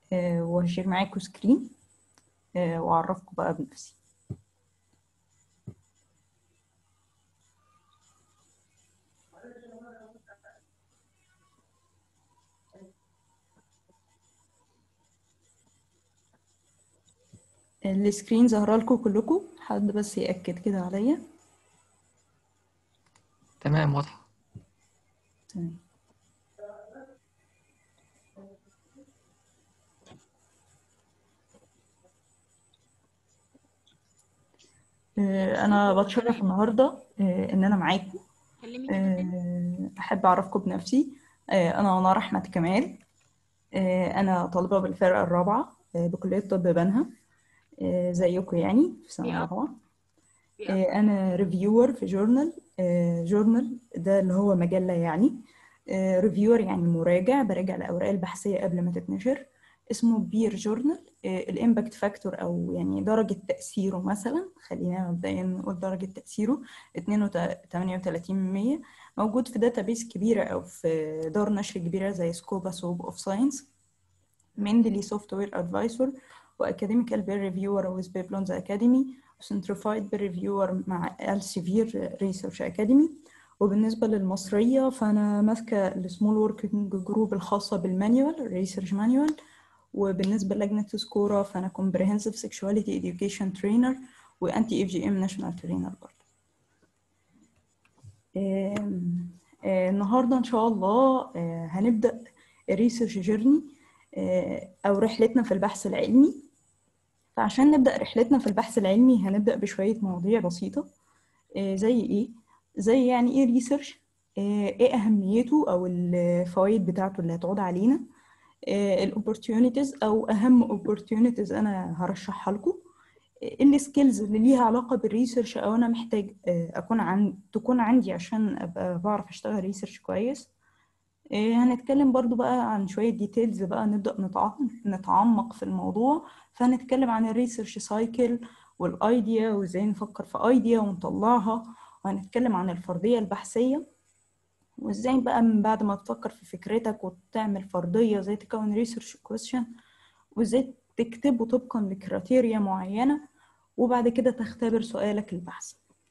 آه، وهشير معاكم سكرين آه، وأعرفكم بقى بنفسي السكرين ظاهرة لكم كلكم حد بس يأكد كده عليا تمام واضحة تمام آه، أنا بتشرف النهاردة آه، إن أنا معاكم كلمي كده تاني آه، أحب أعرفكم بنفسي آه، أنا منار أحمد كمال آه، أنا طالبة بالفرقة الرابعة آه، بكلية طب بنها آه، زيكم يعني في سنة يا. رابعة يا. آه، أنا ريفيور في جورنال آه، جورنال ده اللي هو مجلة يعني ريفيور يعني مراجع براجع الأوراق البحثية قبل ما تتنشر اسمه بير جورنال الامباكت فاكتور أو يعني درجة تأثيره مثلا خلينا مبدئيا نقول درجة تأثيره 38 موجود في داتابيس كبيرة أو في دار نشر كبيرة زي سكوبا سوب أوف ساينس مندلي سوفت وير ادفايسور واكاديميكال بير ريفيور ويز بيبلونز اكاديمي وسنترفايد بير ريفيور مع السيفير ريسيرش اكاديمي وبالنسبة للمصرية فأنا ماسكة السمول وركينج جروب الخاصة بالمانيوال ريسيرش مانيوال وبالنسبة للجنة سكورة فأنا comprehensive sexuality education trainer وأنتي اف جي ام ناشونال ترينر برضه آم، آه، النهاردة إن شاء الله آه، هنبدأ الريسيرش جيرني أو رحلتنا في البحث العلمي فعشان نبدأ رحلتنا في البحث العلمي هنبدأ بشوية مواضيع بسيطة آه، زي إيه؟ زي يعني إيه ريسيرش؟ إيه أهميته أو الفوائد بتاعته اللي هتعود علينا الاوبورتيونيتيز أو أهم opportunities أنا هرشحها لكم السكيلز اللي ليها علاقة بالريسيرش أو أنا محتاج آه، أكون عن تكون عندي عشان أبقى بعرف أشتغل ريسيرش كويس آه، هنتكلم برضو بقى عن شوية ديتيلز بقى نبدأ نتعمق نتعمق في الموضوع فهنتكلم عن الريسيرش سايكل والايديا وازاي نفكر في ايديا ونطلعها وهنتكلم عن الفرضية البحثية وازاي بقى من بعد ما تفكر في فكرتك وتعمل فرضية ازاي تكون ريسيرش كويشن وازاي تكتبه طبقا لكريتيريا معينة وبعد كده تختبر سؤالك البحث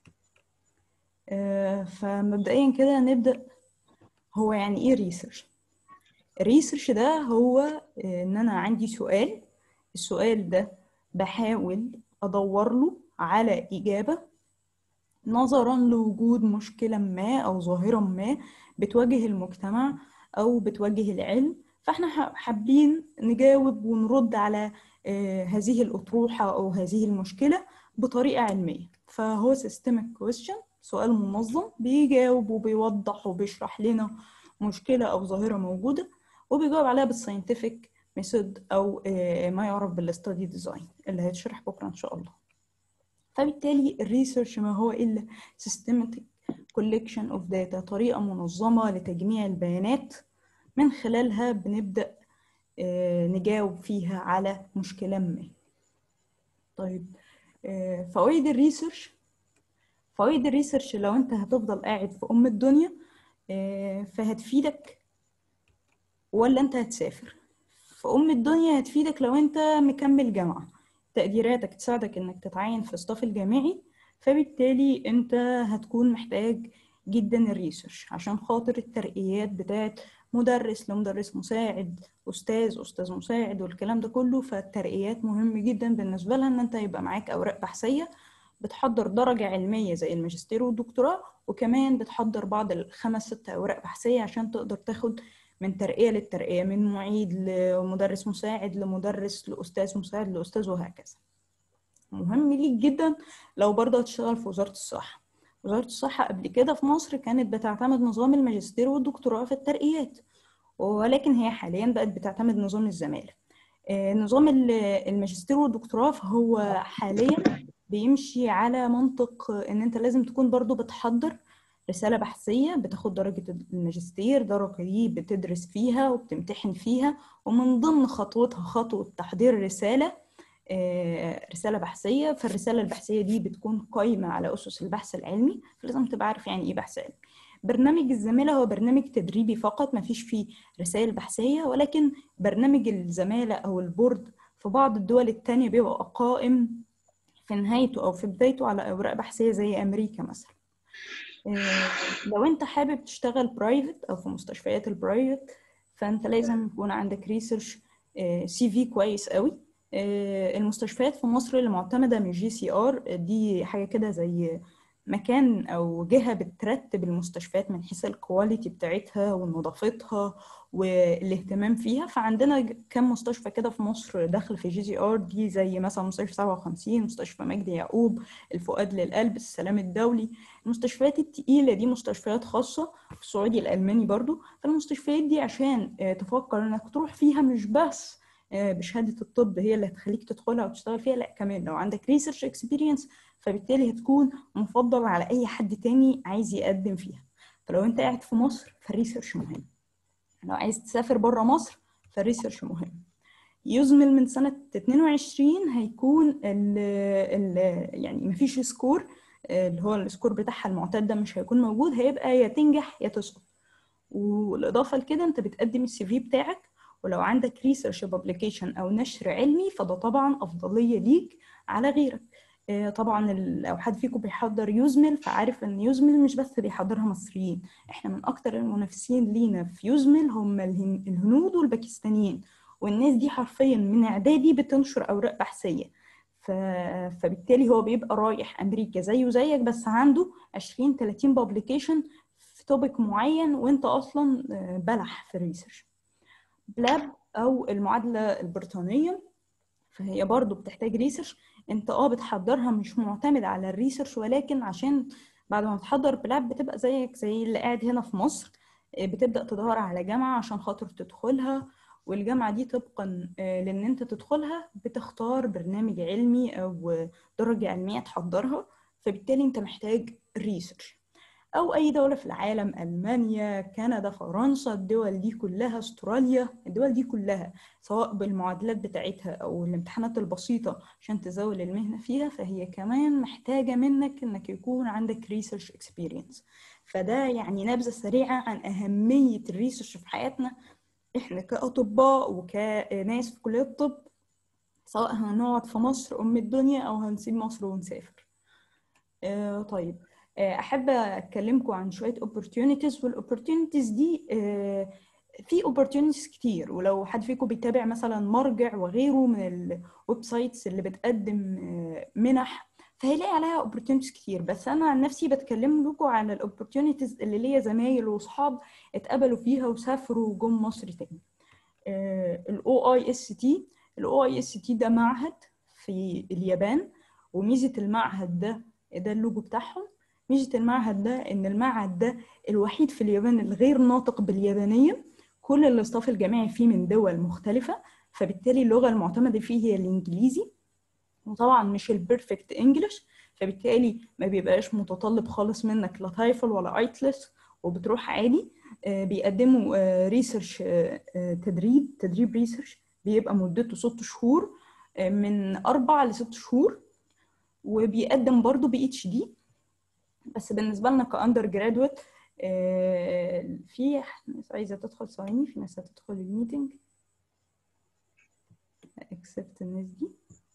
آه، فمبدئيا كده نبدأ هو يعني ايه ريسيرش الريسيرش ده هو آه، ان انا عندي سؤال السؤال ده بحاول ادور له على اجابة نظرا لوجود مشكلة ما او ظاهرة ما بتواجه المجتمع او بتواجه العلم فاحنا ح- حابين نجاوب ونرد على آه، هذه الأطروحة أو هذه المشكلة بطريقة علمية فهو systemic question سؤال منظم بيجاوب وبيوضح وبيشرح لنا مشكلة أو ظاهرة موجودة وبيجاوب عليها بالساينتفك ميثود أو آه، ما يعرف بالاستادي ديزاين اللي هيتشرح بكرة إن شاء الله فبالتالي الريسيرش ما هو إلا systematic collection of data طريقة منظمة لتجميع البيانات من خلالها بنبدأ آه، نجاوب فيها على مشكلة ما طيب آه، فوائد الريسيرش فوائد الريسيرش لو انت هتفضل قاعد في أم الدنيا آه، فهتفيدك ولا انت هتسافر في أم الدنيا هتفيدك لو انت مكمل جامعة تقديراتك تساعدك انك تتعين في الصف الجامعي فبالتالي انت هتكون محتاج جدا الريسيرش عشان خاطر الترقيات بتاعت مدرس لمدرس مساعد استاذ استاذ مساعد والكلام ده كله فالترقيات مهم جدا بالنسبه لها ان انت يبقى معاك اوراق بحثيه بتحضر درجه علميه زي الماجستير والدكتوراه وكمان بتحضر بعض الخمس ست اوراق بحثيه عشان تقدر تاخد من ترقيه للترقيه من معيد لمدرس مساعد لمدرس لاستاذ مساعد لاستاذ وهكذا مهم ليك جدا لو برضه هتشتغل في وزاره الصحه وزارة الصحة قبل كده في مصر كانت بتعتمد نظام الماجستير والدكتوراه في الترقيات ولكن هي حاليا بقت بتعتمد نظام الزمالة آه، نظام ال- الماجستير والدكتوراه فهو حاليا بيمشي على منطق ان انت لازم تكون برضو بتحضر رسالة بحثية بتاخد درجة الماجستير درجة دي بتدرس فيها وبتمتحن فيها ومن ضمن خطوتها خطوة تحضير رسالة آه، رسالة بحثية فالرسالة البحثية دي بتكون قايمة على أسس البحث العلمي فلازم تبقى عارف يعني إيه بحث علمي برنامج الزمالة هو برنامج تدريبي فقط ما فيش فيه رسائل بحثية ولكن برنامج الزمالة أو البورد في بعض الدول التانية بيبقى قائم في نهايته أو في بدايته على أوراق بحثية زي أمريكا مثلا لو أنت حابب تشتغل برايفت أو في مستشفيات البرايفت فأنت لازم يكون عندك ريسيرش سي في كويس قوي المستشفيات في مصر اللي معتمدة من جي سي ار دي حاجة كده زي مكان أو جهة بترتب المستشفيات من حيث الكواليتي بتاعتها ونظافتها والاهتمام فيها فعندنا كم مستشفى كده في مصر داخل في جي سي ار دي زي مثلا مستشفى 57 مستشفى مجدي يعقوب الفؤاد للقلب السلام الدولي المستشفيات التقيلة دي مستشفيات خاصة السعودي الألماني برضو فالمستشفيات دي عشان تفكر إنك تروح فيها مش بس بشهادة الطب هي اللي هتخليك تدخلها وتشتغل فيها لا كمان لو عندك ريسيرش اكسبيرينس فبالتالي هتكون مفضل على أي حد تاني عايز يقدم فيها فلو أنت قاعد في مصر فالريسيرش مهم لو عايز تسافر بره مصر فالريسيرش مهم يزمل من سنة 22 هيكون ال ال يعني مفيش سكور اللي هو السكور بتاعها المعتاد ده مش هيكون موجود هيبقى يا تنجح يا تسقط والإضافة لكده أنت بتقدم السي في بتاعك ولو عندك ريسيرش بابليكيشن او نشر علمي فده طبعا افضليه ليك على غيرك طبعا لو حد فيكم بيحضر يوزمل فعارف ان يوزمل مش بس بيحضرها مصريين احنا من اكتر المنافسين لينا في يوزمل هم الهنود والباكستانيين والناس دي حرفيا من اعدادي بتنشر اوراق بحثيه ف... فبالتالي هو بيبقى رايح امريكا زيه زيك بس عنده 20 30 بابليكيشن في توبيك معين وانت اصلا بلح في الريسيرش بلاب او المعادله البريطانيه فهي برضو بتحتاج ريسيرش انت اه بتحضرها مش معتمد على الريسيرش ولكن عشان بعد ما تحضر بلاب بتبقى زيك زي اللي قاعد هنا في مصر بتبدا تدور على جامعه عشان خاطر تدخلها والجامعه دي طبقا لان انت تدخلها بتختار برنامج علمي او درجه علميه تحضرها فبالتالي انت محتاج ريسيرش او اي دوله في العالم المانيا كندا فرنسا الدول دي كلها استراليا الدول دي كلها سواء بالمعادلات بتاعتها او الامتحانات البسيطه عشان تزاول المهنه فيها فهي كمان محتاجه منك انك يكون عندك ريسيرش اكسبيرينس فده يعني نبذه سريعه عن اهميه الريسيرش في حياتنا احنا كاطباء وكناس في كليه الطب سواء هنقعد في مصر ام الدنيا او هنسيب مصر ونسافر آه طيب احب اكلمكم عن شويه opportunities والاوبورتيونيتيز دي في opportunities كتير ولو حد فيكم بيتابع مثلا مرجع وغيره من الويب سايتس اللي بتقدم منح فهيلاقي عليها opportunities كتير بس انا عن نفسي بتكلم لكم عن الاوبورتيونيتيز اللي ليا زمايل واصحاب اتقبلوا فيها وسافروا وجم مصر تاني الاو اي اس تي الاو اي اس تي ده معهد في اليابان وميزه المعهد ده ده اللوجو بتاعهم ميزة المعهد ده إن المعهد ده الوحيد في اليابان الغير ناطق باليابانية كل الاستاف الجامعي فيه من دول مختلفة فبالتالي اللغة المعتمدة فيه هي الإنجليزي وطبعا مش البرفكت انجلش فبالتالي ما بيبقاش متطلب خالص منك لا تايفل ولا ايتلس وبتروح عادي بيقدموا ريسيرش تدريب تدريب ريسيرش بيبقى مدته ست شهور من أربع لست شهور وبيقدم برضه بي اتش دي بس بالنسبه لنا كاندر جرادويت في ناس عايزه تدخل ثواني في ناس هتدخل الميتنج اكسبت الناس دي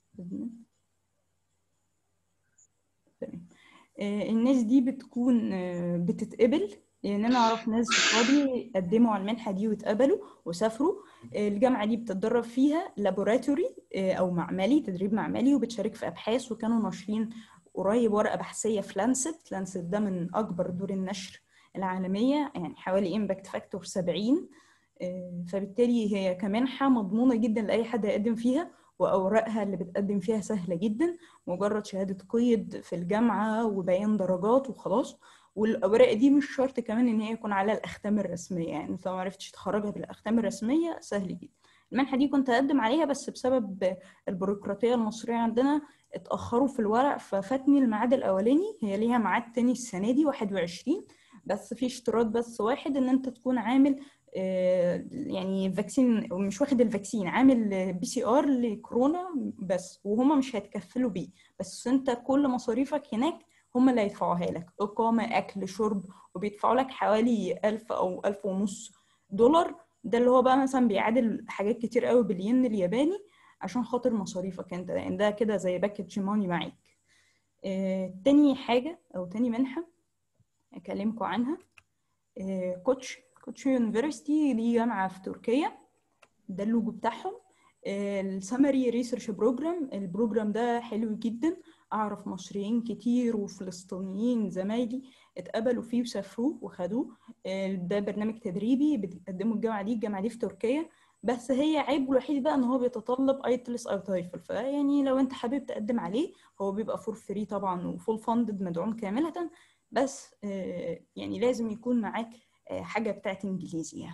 تمام الناس دي بتكون بتتقبل لان انا اعرف ناس صحابي قدموا على المنحه دي واتقبلوا وسافروا الجامعه دي بتتدرب فيها لابوراتوري او معملي تدريب معملي وبتشارك في ابحاث وكانوا ناشرين قريب ورقه بحثيه في لانست لانست ده من اكبر دور النشر العالميه يعني حوالي امباكت فاكتور 70 فبالتالي هي كمنحه مضمونه جدا لاي حد هيقدم فيها واوراقها اللي بتقدم فيها سهله جدا مجرد شهاده قيد في الجامعه وبيان درجات وخلاص والاوراق دي مش شرط كمان ان هي يكون على الاختام الرسميه يعني انت لو ما عرفتش تخرجها بالاختام الرسميه سهل جدا المنحه دي كنت اقدم عليها بس بسبب البيروقراطيه المصريه عندنا اتاخروا في الورق ففاتني الميعاد الاولاني هي ليها ميعاد تاني السنه دي 21 بس في اشتراط بس واحد ان انت تكون عامل يعني فاكسين مش واخد الفاكسين عامل بي سي ار لكورونا بس وهما مش هيتكفلوا بيه بس انت كل مصاريفك هناك هم اللي هيدفعوها لك إقامة أكل شرب وبيدفعوا لك حوالي ألف أو ألف ونص دولار ده اللي هو بقى مثلا بيعادل حاجات كتير قوي بالين الياباني عشان خاطر مصاريفك انت يعني ده كده زي باكج ماني معاك آه، تاني حاجة أو تاني منحة أكلمكم عنها آه، كوتش كوتش يونيفرسيتي دي جامعة في تركيا ده اللوجو بتاعهم السمري ريسيرش بروجرام البروجرام ده حلو جدا أعرف مصريين كتير وفلسطينيين زمايلي اتقبلوا فيه وسافروه وخدوه آه، ده برنامج تدريبي بتقدمه الجامعة دي الجامعة دي في تركيا بس هي عيبه الوحيد بقى ان هو بيتطلب ايتلس او تايفل فيعني لو انت حابب تقدم عليه هو بيبقى فور فري طبعا وفول فاندد مدعوم كاملة بس آه، يعني لازم يكون معاك آه، حاجة بتاعت انجليزي يعني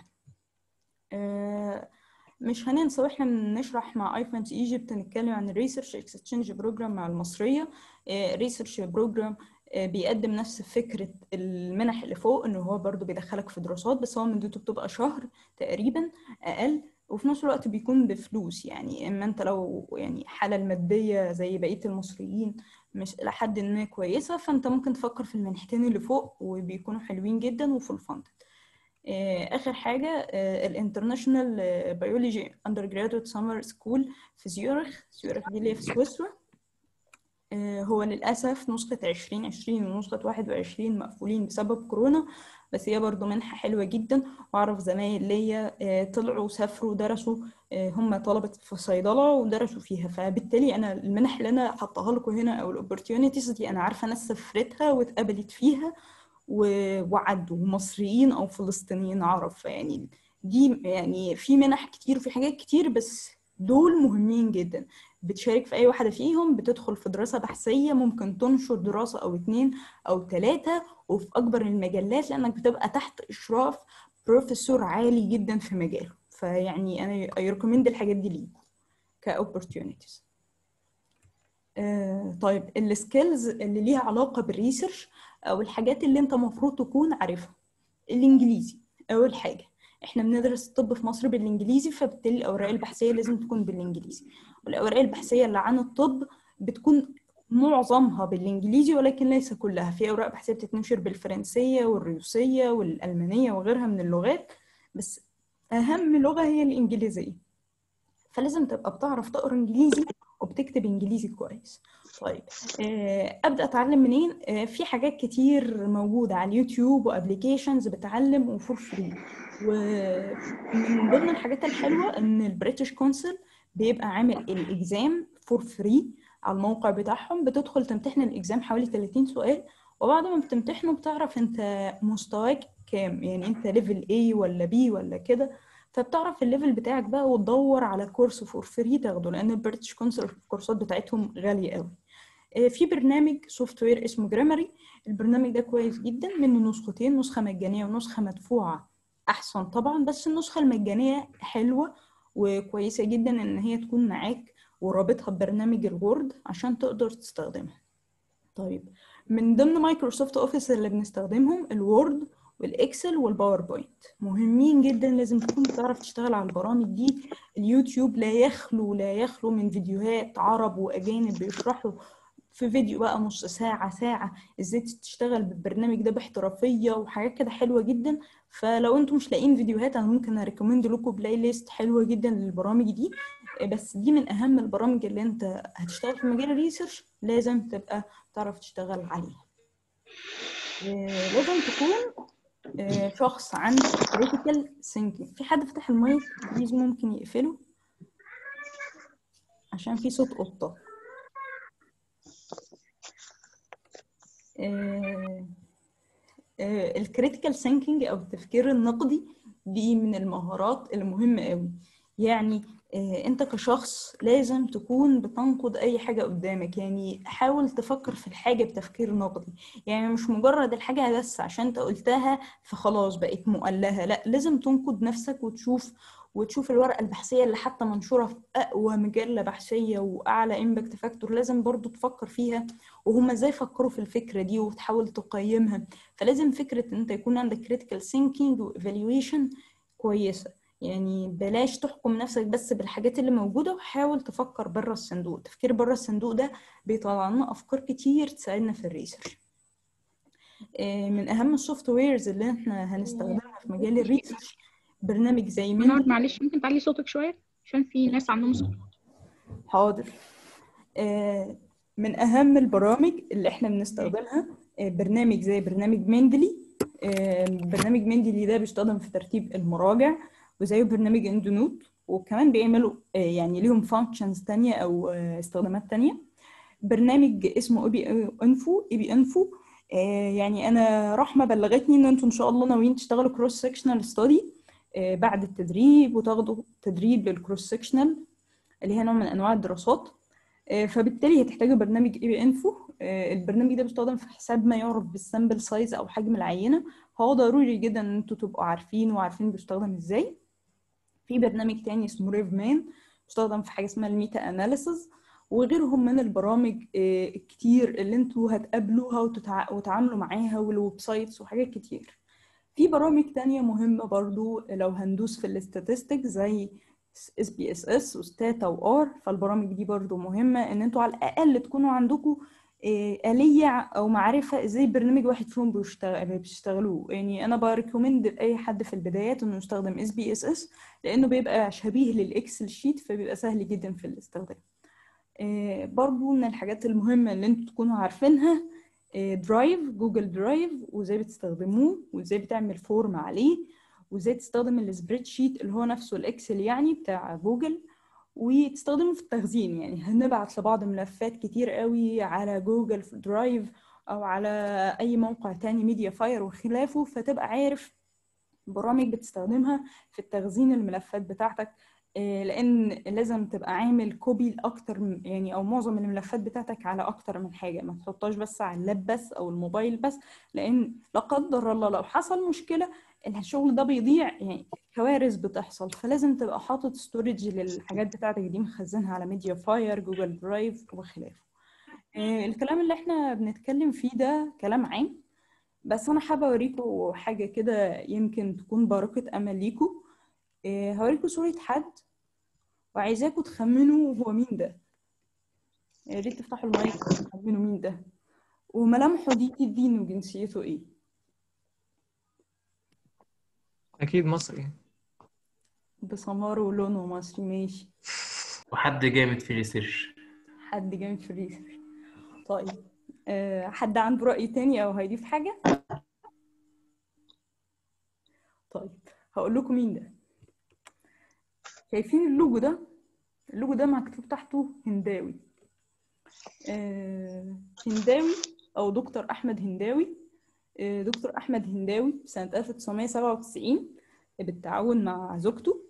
آه، مش هننسى واحنا بنشرح مع ايفنت ايجيبت نتكلم عن الريسيرش اكسشينج بروجرام مع المصريه ريسيرش بروجرام بيقدم نفس فكره المنح اللي فوق ان هو برضو بيدخلك في دراسات بس هو مدته بتبقى شهر تقريبا اقل وفي نفس الوقت بيكون بفلوس يعني اما انت لو يعني حالة المادية زي بقية المصريين مش لحد ما كويسة فانت ممكن تفكر في المنحتين اللي فوق وبيكونوا حلوين جدا وفول فاندد اخر حاجه الانترناشونال بيولوجي اندر جرادويت سمر سكول في زيورخ زيورخ دي اللي هي في سويسرا آه، هو للأسف نسخة 2020 ونسخة 21 مقفولين بسبب كورونا بس هي برضو منحة حلوة جدا وأعرف زمايل ليا آه، طلعوا وسافروا ودرسوا آه، هم طلبة في صيدلة ودرسوا فيها فبالتالي أنا المنح اللي أنا حطها لكم هنا أو الأوبورتيونيتيز دي أنا عارفة ناس سافرتها واتقبلت فيها و- وعدوا مصريين أو فلسطينيين عرب فيعني دي يعني في منح كتير وفي حاجات كتير بس دول مهمين جدا بتشارك في أي واحدة فيهم بتدخل في دراسة بحثية ممكن تنشر دراسة أو اتنين أو تلاتة وفي أكبر المجلات لأنك بتبقى تحت إشراف بروفيسور عالي جدا في مجاله فيعني أنا I recommend الحاجات دي ليكم كopportunities آه طيب السكيلز اللي ليها علاقة بالريسيرش أو الحاجات اللي أنت مفروض تكون عارفها الإنجليزي أول حاجة احنا بندرس الطب في مصر بالانجليزي فبالتالي الاوراق البحثيه لازم تكون بالانجليزي والاوراق البحثيه اللي عن الطب بتكون معظمها بالانجليزي ولكن ليس كلها في اوراق بحثيه بتتنشر بالفرنسيه والروسيه والالمانيه وغيرها من اللغات بس اهم لغه هي الانجليزيه فلازم تبقى بتعرف تقرا انجليزي وبتكتب انجليزي كويس طيب آه، ابدا اتعلم منين آه، في حاجات كتير موجوده على اليوتيوب وابلكيشنز بتعلم وفور فري ومن ضمن الحاجات الحلوه ان البريتش كونسل بيبقى عامل الاكزام فور فري على الموقع بتاعهم بتدخل تمتحن الاكزام حوالي 30 سؤال وبعد ما بتمتحنه بتعرف انت مستواك كام يعني انت ليفل A ولا B ولا كده فبتعرف الليفل بتاعك بقى وتدور على كورس فور فري تاخده لان البريتش كونسل الكورسات بتاعتهم غاليه قوي آه، في برنامج سوفت وير اسمه جرامري البرنامج ده كويس جدا منه نسختين نسخه مجانيه ونسخه مدفوعه احسن طبعا بس النسخه المجانيه حلوه وكويسه جدا ان هي تكون معاك ورابطها ببرنامج الوورد عشان تقدر تستخدمها طيب من ضمن مايكروسوفت اوفيس اللي بنستخدمهم الوورد والاكسل والباوربوينت مهمين جدا لازم تكون بتعرف تشتغل على البرامج دي اليوتيوب لا يخلو لا يخلو من فيديوهات عرب واجانب بيشرحوا في فيديو بقى نص ساعة ساعة ازاي تشتغل بالبرنامج ده باحترافية وحاجات كده حلوة جدا فلو انتم مش لاقيين فيديوهات انا ممكن اريكومند لكم بلاي ليست حلوة جدا للبرامج دي بس دي من اهم البرامج اللي انت هتشتغل في مجال الريسيرش لازم تبقى تعرف تشتغل عليها آه، لازم تكون آه، شخص عنده critical thinking في حد فتح المايك بليز ممكن يقفله عشان في صوت قطة الكريتيكال ثينكينج او التفكير النقدي دي من المهارات المهمة قوي يعني آه، انت كشخص لازم تكون بتنقد اي حاجة قدامك يعني حاول تفكر في الحاجة بتفكير نقدي يعني مش مجرد الحاجة بس عشان انت قلتها فخلاص بقت مؤلهة لا لازم تنقد نفسك وتشوف وتشوف الورقة البحثية اللي حتى منشورة في أقوى مجلة بحثية وأعلى إمباكت فاكتور لازم برضو تفكر فيها وهم إزاي فكروا في الفكرة دي وتحاول تقيمها فلازم فكرة إن أنت يكون عندك critical thinking و evaluation كويسة يعني بلاش تحكم نفسك بس بالحاجات اللي موجودة وحاول تفكر بره الصندوق التفكير بره الصندوق ده بيطلع لنا أفكار كتير تساعدنا في الريسيرش آه، من اهم السوفت ويرز اللي احنا هنستخدمها في مجال الريسيرش برنامج زي منار مندي معلش ممكن تعلي صوتك شوية عشان في ناس عندهم صوت حاضر آه، من أهم البرامج اللي احنا بنستخدمها آه، برنامج زي برنامج مندلي آه، برنامج مندلي ده بيستخدم في ترتيب المراجع وزيه برنامج اندونوت وكمان بيعملوا آه، يعني ليهم فانكشنز تانية أو آه، استخدامات تانية برنامج اسمه اي بي انفو اي بي انفو يعني انا رحمه بلغتني ان انتوا ان شاء الله ناويين تشتغلوا كروس سكشنال ستادي بعد التدريب وتاخدوا تدريب للكروس سكشنال اللي هي نوع من انواع الدراسات آه، فبالتالي هتحتاجوا برنامج اي بي انفو البرنامج ده بيستخدم في حساب ما يعرف بالسامبل سايز او حجم العينه هو ضروري جدا ان انتوا تبقوا عارفين وعارفين بيستخدم ازاي في برنامج تاني اسمه ريف مان بيستخدم في حاجه اسمها الميتا اناليسز وغيرهم من البرامج آه، الكتير اللي انتوا هتقابلوها وتتع... وتعاملوا معاها والويب سايتس وحاجات كتير في برامج تانية مهمة برضو لو هندوس في الاستاتستيك زي اس بي اس اس وستاتا وار فالبرامج دي برضو مهمة ان انتوا على الاقل تكونوا عندكم آه، آلية او معرفة ازاي برنامج واحد فيهم بيشتغل بيشتغلوه يعني انا بريكومند لاي حد في البدايات انه يستخدم اس بي اس اس لانه بيبقى شبيه للاكسل شيت فبيبقى سهل جدا في الاستخدام آه، برضو من الحاجات المهمة اللي انتوا تكونوا عارفينها آه، درايف جوجل درايف وازاي بتستخدموه وازاي بتعمل فورم عليه وازاي تستخدم السبريد شيت اللي هو نفسه الاكسل يعني بتاع جوجل وتستخدمه في التخزين يعني هنبعت لبعض ملفات كتير قوي على جوجل درايف او على اي موقع تاني ميديا فاير وخلافه فتبقى عارف برامج بتستخدمها في التخزين الملفات بتاعتك آه، لان لازم تبقى عامل كوبي لاكتر من- يعني او معظم الملفات بتاعتك على اكتر من حاجه ما تحطهاش بس على اللاب بس او الموبايل بس لان لا قدر الله لو حصل مشكله الشغل ده بيضيع يعني كوارث بتحصل فلازم تبقى حاطط ستورج للحاجات بتاعتك دي مخزنها على ميديا فاير جوجل درايف وخلافه آه، الكلام اللي احنا بنتكلم فيه ده كلام عام بس انا حابه اوريكم حاجه كده يمكن تكون بارقه امل ليكم آه، هوريكم صوره حد وعايزاكم تخمنوا هو مين ده يا ريت تفتحوا المايك وتخمنوا مين ده وملامحه دي تدينه جنسيته ايه أكيد مصري بسماره ولونه مصري ماشي وحد جامد في الريسيرش حد جامد في الريسيرش طيب أه حد عنده رأي تاني أو هيضيف حاجة طيب هقول لكم مين ده شايفين اللوجو ده اللوجو ده مكتوب تحته هنداوي أه هنداوي أو دكتور أحمد هنداوي أه دكتور أحمد هنداوي سنة 1997 بالتعاون مع زوجته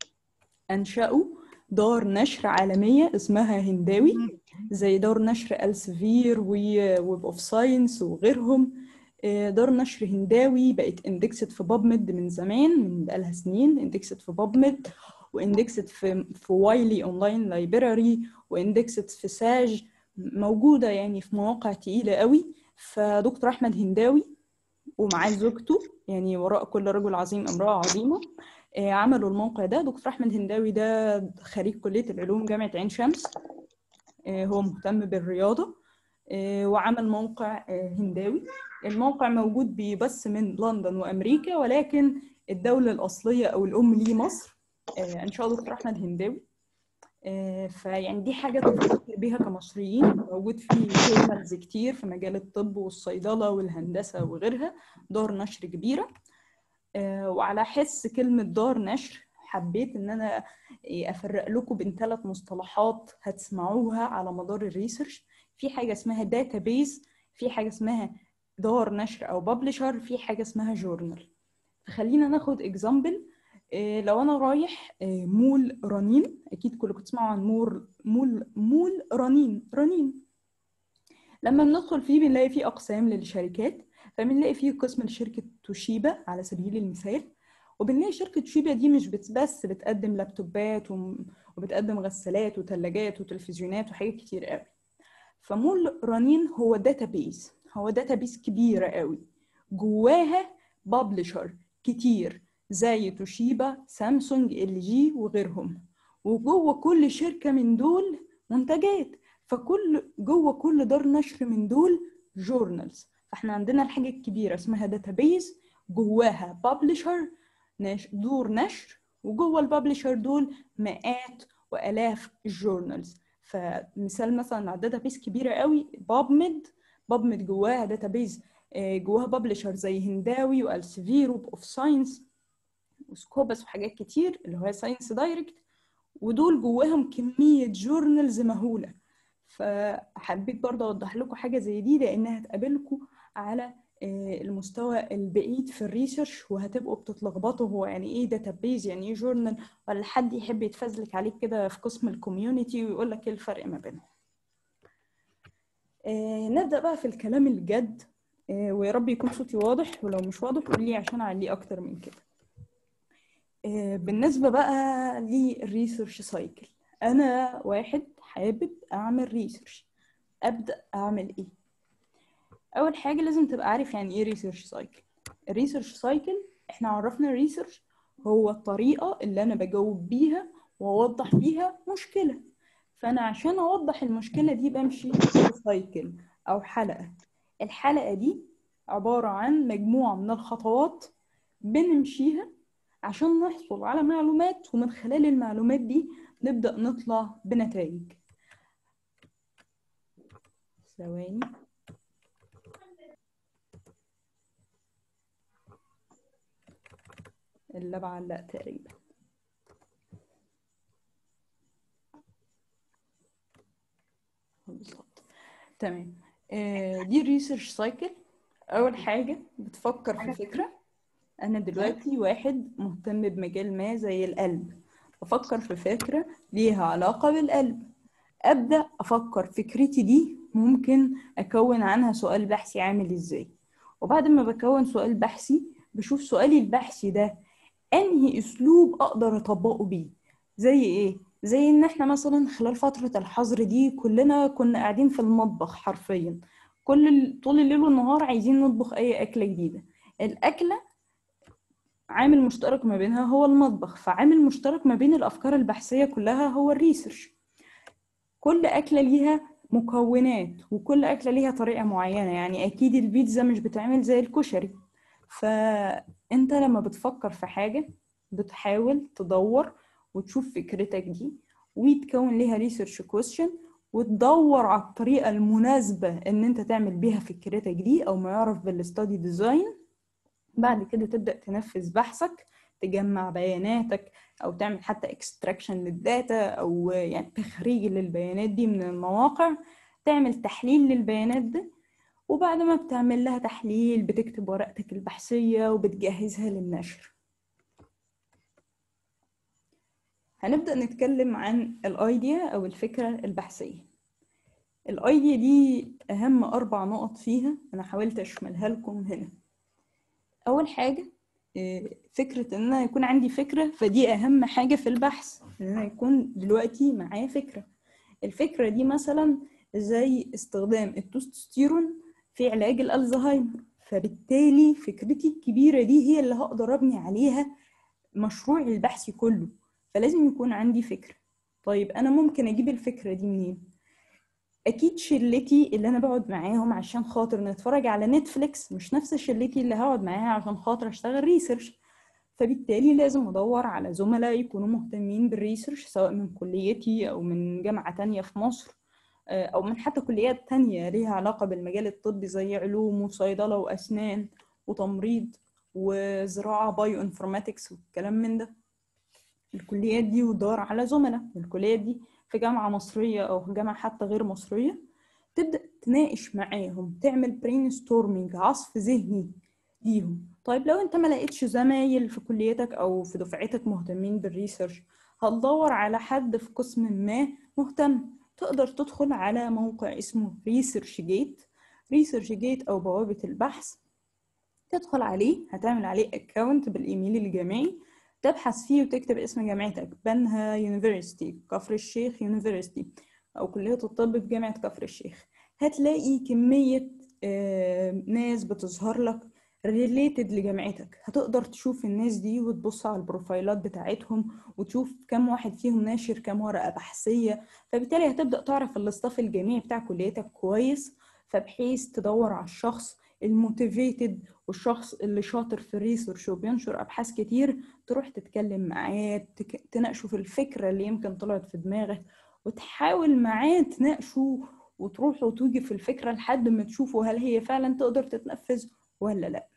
أنشأوا دار نشر عالمية اسمها هنداوي زي دار نشر ألسفير وويب اوف ساينس وغيرهم آه، دار نشر هنداوي بقت اندكست في بابمد من زمان من بقالها سنين اندكست في بابمد واندكست في في وايلي اونلاين لايبراري واندكست في ساج موجودة يعني في مواقع تقيلة قوي فدكتور أحمد هنداوي ومعاه زوجته يعني وراء كل رجل عظيم امرأة عظيمة آه، عملوا الموقع ده دكتور أحمد هنداوي ده خريج كلية العلوم جامعة عين شمس آه، هو مهتم بالرياضة آه، وعمل موقع آه، هنداوي الموقع موجود بس من لندن وأمريكا ولكن الدولة الأصلية أو الأم ليه مصر آه، أنشأه دكتور أحمد هنداوي آه، فيعني دي حاجة تفتخر بيها كمصريين موجود فيه جورنالز كتير في مجال الطب والصيدلة والهندسة وغيرها دار نشر كبيرة آه، وعلى حس كلمة دار نشر حبيت إن أنا إيه، أفرق لكم بين ثلاث مصطلحات هتسمعوها على مدار الريسيرش في حاجة اسمها داتابيز في حاجة اسمها دار نشر أو ببلشر في حاجة اسمها جورنال فخلينا ناخد اكزامبل لو أنا رايح آه، مول رنين أكيد كلكم تسمعوا عن مول مول مول رنين رنين لما بندخل فيه بنلاقي فيه أقسام للشركات فبنلاقي فيه قسم لشركة توشيبا على سبيل المثال وبنلاقي شركة توشيبا دي مش بت- بس بتقدم لابتوبات وم- وبتقدم غسالات وثلاجات وتلفزيونات وحاجات كتير قوي فمول رنين هو داتابيز هو داتابيز كبيرة قوي جواها بابلشر كتير زي توشيبا سامسونج ال جي وغيرهم وجوه كل شركة من دول منتجات فكل جوه كل دار نشر من دول جورنالز فاحنا عندنا الحاجة الكبيرة اسمها داتابيز جواها بابلشر نش... دور نشر وجوه البابلشر دول مئات والاف الجورنالز فمثال مثلا على داتابيز كبيرة قوي بابميد بابميد جواها داتابيز جواها بابلشر زي هنداوي والسيفير وبوف ساينس وسكوبس وحاجات كتير اللي هو ساينس دايركت ودول جواهم كمية جورنالز مهولة فحبيت برضه أوضح لكم حاجة زي دي لأنها هتقابلكم على المستوى البعيد في الريسيرش وهتبقوا بتتلخبطوا هو يعني ايه داتابيز يعني ايه جورنال ولا حد يحب يتفزلك عليك كده في قسم الكوميونتي ويقول لك ايه الفرق ما بينهم آه نبدأ بقى في الكلام الجد آه ويا رب يكون صوتي واضح ولو مش واضح قول لي عشان اعليه اكتر من كده آه بالنسبة بقى للريسيرش سايكل انا واحد حابب اعمل ريسيرش ابدأ اعمل ايه اول حاجه لازم تبقى عارف يعني ايه ريسيرش سايكل الريسيرش سايكل احنا عرفنا الريسيرش هو الطريقه اللي انا بجاوب بيها واوضح بيها مشكله فانا عشان اوضح المشكله دي بمشي سايكل او حلقه الحلقه دي عباره عن مجموعه من الخطوات بنمشيها عشان نحصل على معلومات ومن خلال المعلومات دي نبدا نطلع بنتائج ثواني اللاب علق تقريبا بالظبط تمام آه دي الريسيرش سايكل اول حاجه بتفكر في فكره انا دلوقتي واحد مهتم بمجال ما زي القلب بفكر في فكره ليها علاقه بالقلب ابدا افكر فكرتي دي ممكن اكون عنها سؤال بحثي عامل ازاي وبعد ما بكون سؤال بحثي بشوف سؤالي البحثي ده انهي اسلوب اقدر اطبقه بيه زي ايه زي ان احنا مثلا خلال فتره الحظر دي كلنا كنا قاعدين في المطبخ حرفيا كل طول الليل والنهار عايزين نطبخ اي اكله جديده الاكله عامل مشترك ما بينها هو المطبخ فعامل مشترك ما بين الافكار البحثيه كلها هو الريسيرش كل اكله ليها مكونات وكل اكله ليها طريقه معينه يعني اكيد البيتزا مش بتعمل زي الكشري فانت لما بتفكر في حاجه بتحاول تدور وتشوف فكرتك دي وتكون ليها ريسيرش كويستشن وتدور على الطريقه المناسبه ان انت تعمل بيها فكرتك دي او ما يعرف بالستادي ديزاين بعد كده تبدا تنفذ بحثك تجمع بياناتك او تعمل حتى اكستراكشن للداتا او يعني تخريج للبيانات دي من المواقع تعمل تحليل للبيانات ده وبعد ما بتعمل لها تحليل بتكتب ورقتك البحثية وبتجهزها للنشر هنبدأ نتكلم عن الايديا أو الفكرة البحثية الايديا دي أهم أربع نقط فيها أنا حاولت أشملها لكم هنا أول حاجة فكرة إن أنا يكون عندي فكرة فدي أهم حاجة في البحث إن أنا يكون دلوقتي معايا فكرة الفكرة دي مثلا زي استخدام التستوستيرون في علاج الألزهايمر فبالتالي فكرتي الكبيرة دي هي اللي هقدر أبني عليها مشروع البحث كله فلازم يكون عندي فكرة طيب أنا ممكن أجيب الفكرة دي منين؟ أكيد شلتي اللي أنا بقعد معاهم عشان خاطر نتفرج على نتفليكس مش نفس شلتي اللي هقعد معاها عشان خاطر أشتغل ريسيرش فبالتالي لازم أدور على زملاء يكونوا مهتمين بالريسيرش سواء من كليتي أو من جامعة تانية في مصر او من حتى كليات تانية ليها علاقة بالمجال الطبي زي علوم وصيدلة واسنان وتمريض وزراعة بايو انفورماتكس والكلام من ده الكليات دي ودار على زملاء الكليات دي في جامعة مصرية او في جامعة حتى غير مصرية تبدأ تناقش معاهم تعمل برين ستورمينج عصف ذهني ليهم طيب لو انت ما لقيتش زمايل في كليتك او في دفعتك مهتمين بالريسيرش هتدور على حد في قسم ما مهتم تقدر تدخل على موقع اسمه ريسيرش جيت ريسيرش جيت او بوابة البحث تدخل عليه هتعمل عليه اكونت بالايميل الجامعي تبحث فيه وتكتب اسم جامعتك بنها يونيفرسيتي كفر الشيخ يونيفرسيتي او كلية الطب في جامعة كفر الشيخ هتلاقي كمية ناس بتظهر لك ريليتد لجامعتك هتقدر تشوف الناس دي وتبص على البروفايلات بتاعتهم وتشوف كم واحد فيهم ناشر كم ورقة بحثية فبالتالي هتبدأ تعرف الاستاف الجامعي بتاع كليتك كويس فبحيث تدور على الشخص الموتيفيتد والشخص اللي شاطر في الريسيرش وبينشر ابحاث كتير تروح تتكلم معاه تك- تناقشه في الفكره اللي يمكن طلعت في دماغك وتحاول معاه تناقشه وتروحوا وتوجي في الفكره لحد ما تشوفوا هل هي فعلا تقدر تتنفذ ولا لا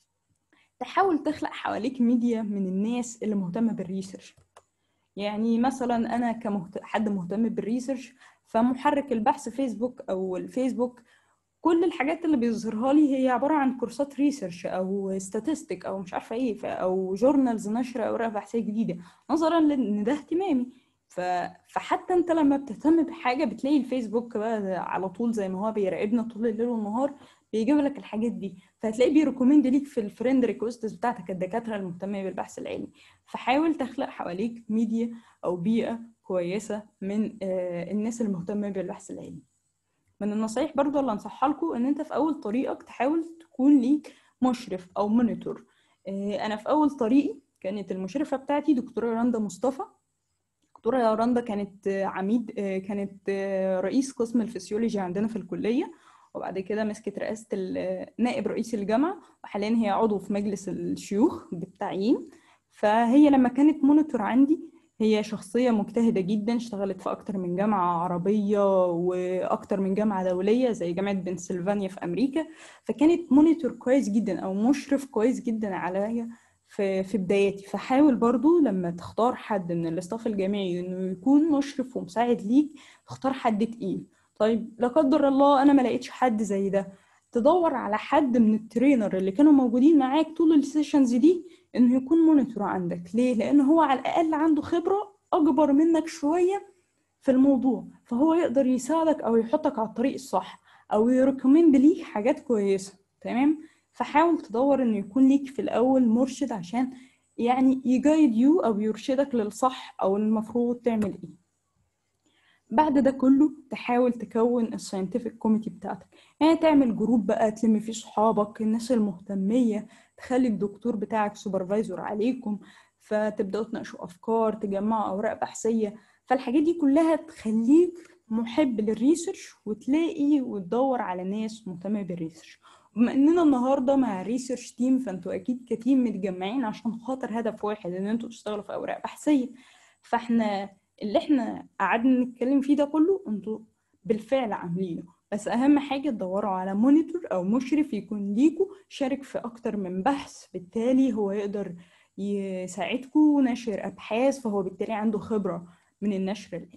تحاول تخلق حواليك ميديا من الناس اللي مهتمه بالريسيرش يعني مثلا انا كمهت... حد مهتم بالريسيرش فمحرك البحث فيسبوك او الفيسبوك كل الحاجات اللي بيظهرها لي هي عباره عن كورسات ريسيرش او ستاتستيك او مش عارفه ايه ف- او جورنالز نشر اوراق بحثيه جديده نظرا لان ده اهتمامي ف... فحتى انت لما بتهتم بحاجه بتلاقي الفيسبوك بقى على طول زي ما هو بيراقبنا طول الليل والنهار بيجيب لك الحاجات دي فهتلاقيه بيريكومند ليك في الفريند ريكوستس بتاعتك الدكاتره المهتمه بالبحث العلمي فحاول تخلق حواليك ميديا او بيئه كويسه من آه، الناس المهتمه بالبحث العلمي من النصايح برضو اللي انصحها لكم ان انت في اول طريقك تحاول تكون ليك مشرف او مونيتور آه، انا في اول طريقي كانت المشرفه بتاعتي دكتوره رندا مصطفى دكتوره رندا كانت آه، عميد آه، كانت آه، رئيس قسم الفسيولوجي عندنا في الكليه وبعد كده مسكت رئاسه ال- نائب رئيس الجامعه وحاليا هي عضو في مجلس الشيوخ بالتعيين فهي لما كانت مونيتور عندي هي شخصية مجتهدة جدا اشتغلت في أكتر من جامعة عربية وأكتر من جامعة دولية زي جامعة بنسلفانيا في أمريكا فكانت مونيتور كويس جدا أو مشرف كويس جدا عليا في في بداياتي فحاول برضو لما تختار حد من الاستاف الجامعي إنه يكون مشرف ومساعد ليك تختار حد تقيل طيب لا قدر الله أنا ما لقيتش حد زي ده تدور على حد من الترينر اللي كانوا موجودين معاك طول السيشنز دي انه يكون مونيتور عندك ليه لان هو على الاقل عنده خبره اكبر منك شويه في الموضوع فهو يقدر يساعدك او يحطك على الطريق الصح او يركومند ليك حاجات كويسه تمام فحاول تدور انه يكون ليك في الاول مرشد عشان يعني يجايد يو او يرشدك للصح او المفروض تعمل ايه بعد ده كله تحاول تكون الساينتفك كوميتي بتاعتك يعني تعمل جروب بقى تلم فيه صحابك الناس المهتمية تخلي الدكتور بتاعك سوبرفايزر عليكم فتبدأوا تناقشوا أفكار تجمعوا أوراق بحثية فالحاجات دي كلها تخليك محب للريسيرش وتلاقي وتدور على ناس مهتمة بالريسيرش بما اننا النهارده مع ريسيرش تيم فانتوا اكيد كتيم متجمعين عشان خاطر هدف واحد ان انتوا تشتغلوا في اوراق بحثيه فاحنا اللي احنا قعدنا نتكلم فيه ده كله انتوا بالفعل عاملينه بس اهم حاجه تدوروا على مونيتور او مشرف يكون ليكوا شارك في اكتر من بحث بالتالي هو يقدر يساعدكوا نشر ابحاث فهو بالتالي عنده خبره من النشر العلمي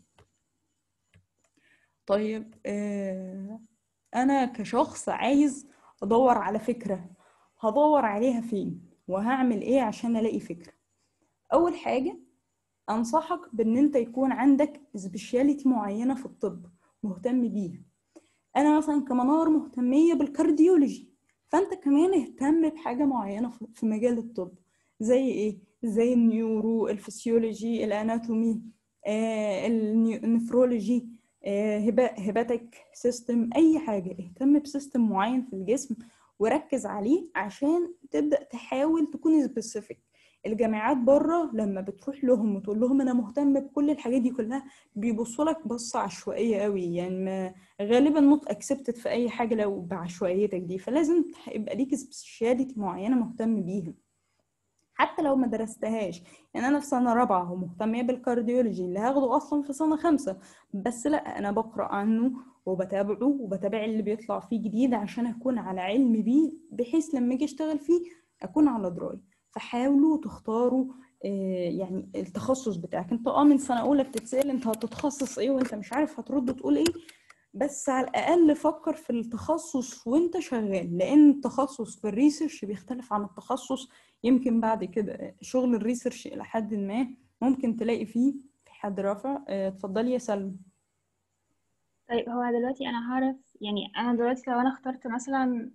طيب آه انا كشخص عايز ادور على فكره هدور عليها فين وهعمل ايه عشان الاقي فكره اول حاجه انصحك بان انت يكون عندك سبيشاليتي معينه في الطب مهتم بيها انا مثلا كمنار مهتميه بالكارديولوجي فانت كمان اهتم بحاجه معينه في مجال الطب زي ايه زي النيورو الفسيولوجي الاناتومي آه النفرولوجي آه هباتك سيستم اي حاجه اهتم بسيستم معين في الجسم وركز عليه عشان تبدا تحاول تكون سبيسيفيك الجامعات بره لما بتروح لهم وتقول لهم انا مهتم بكل الحاجات دي كلها بيبصوا لك بصه عشوائيه قوي يعني ما غالبا نوت اكسبتد في اي حاجه لو بعشوائيتك دي فلازم يبقى ليك سبيشاليتي معينه مهتم بيها حتى لو ما درستهاش يعني انا في سنه رابعه ومهتميه بالكارديولوجي اللي هاخده اصلا في سنه خمسة بس لا انا بقرا عنه وبتابعه وبتابع اللي بيطلع فيه جديد عشان اكون على علم بيه بحيث لما اجي اشتغل فيه اكون على درايه فحاولوا تختاروا يعني التخصص بتاعك انت اه من سنه اولى بتتسال انت هتتخصص ايه وانت مش عارف هترد تقول ايه بس على الاقل فكر في التخصص وانت شغال لان التخصص في الريسيرش بيختلف عن التخصص يمكن بعد كده شغل الريسيرش الى حد ما ممكن تلاقي فيه في حد رافع اتفضلي يا سلمى طيب هو دلوقتي انا هعرف يعني انا دلوقتي لو انا اخترت مثلا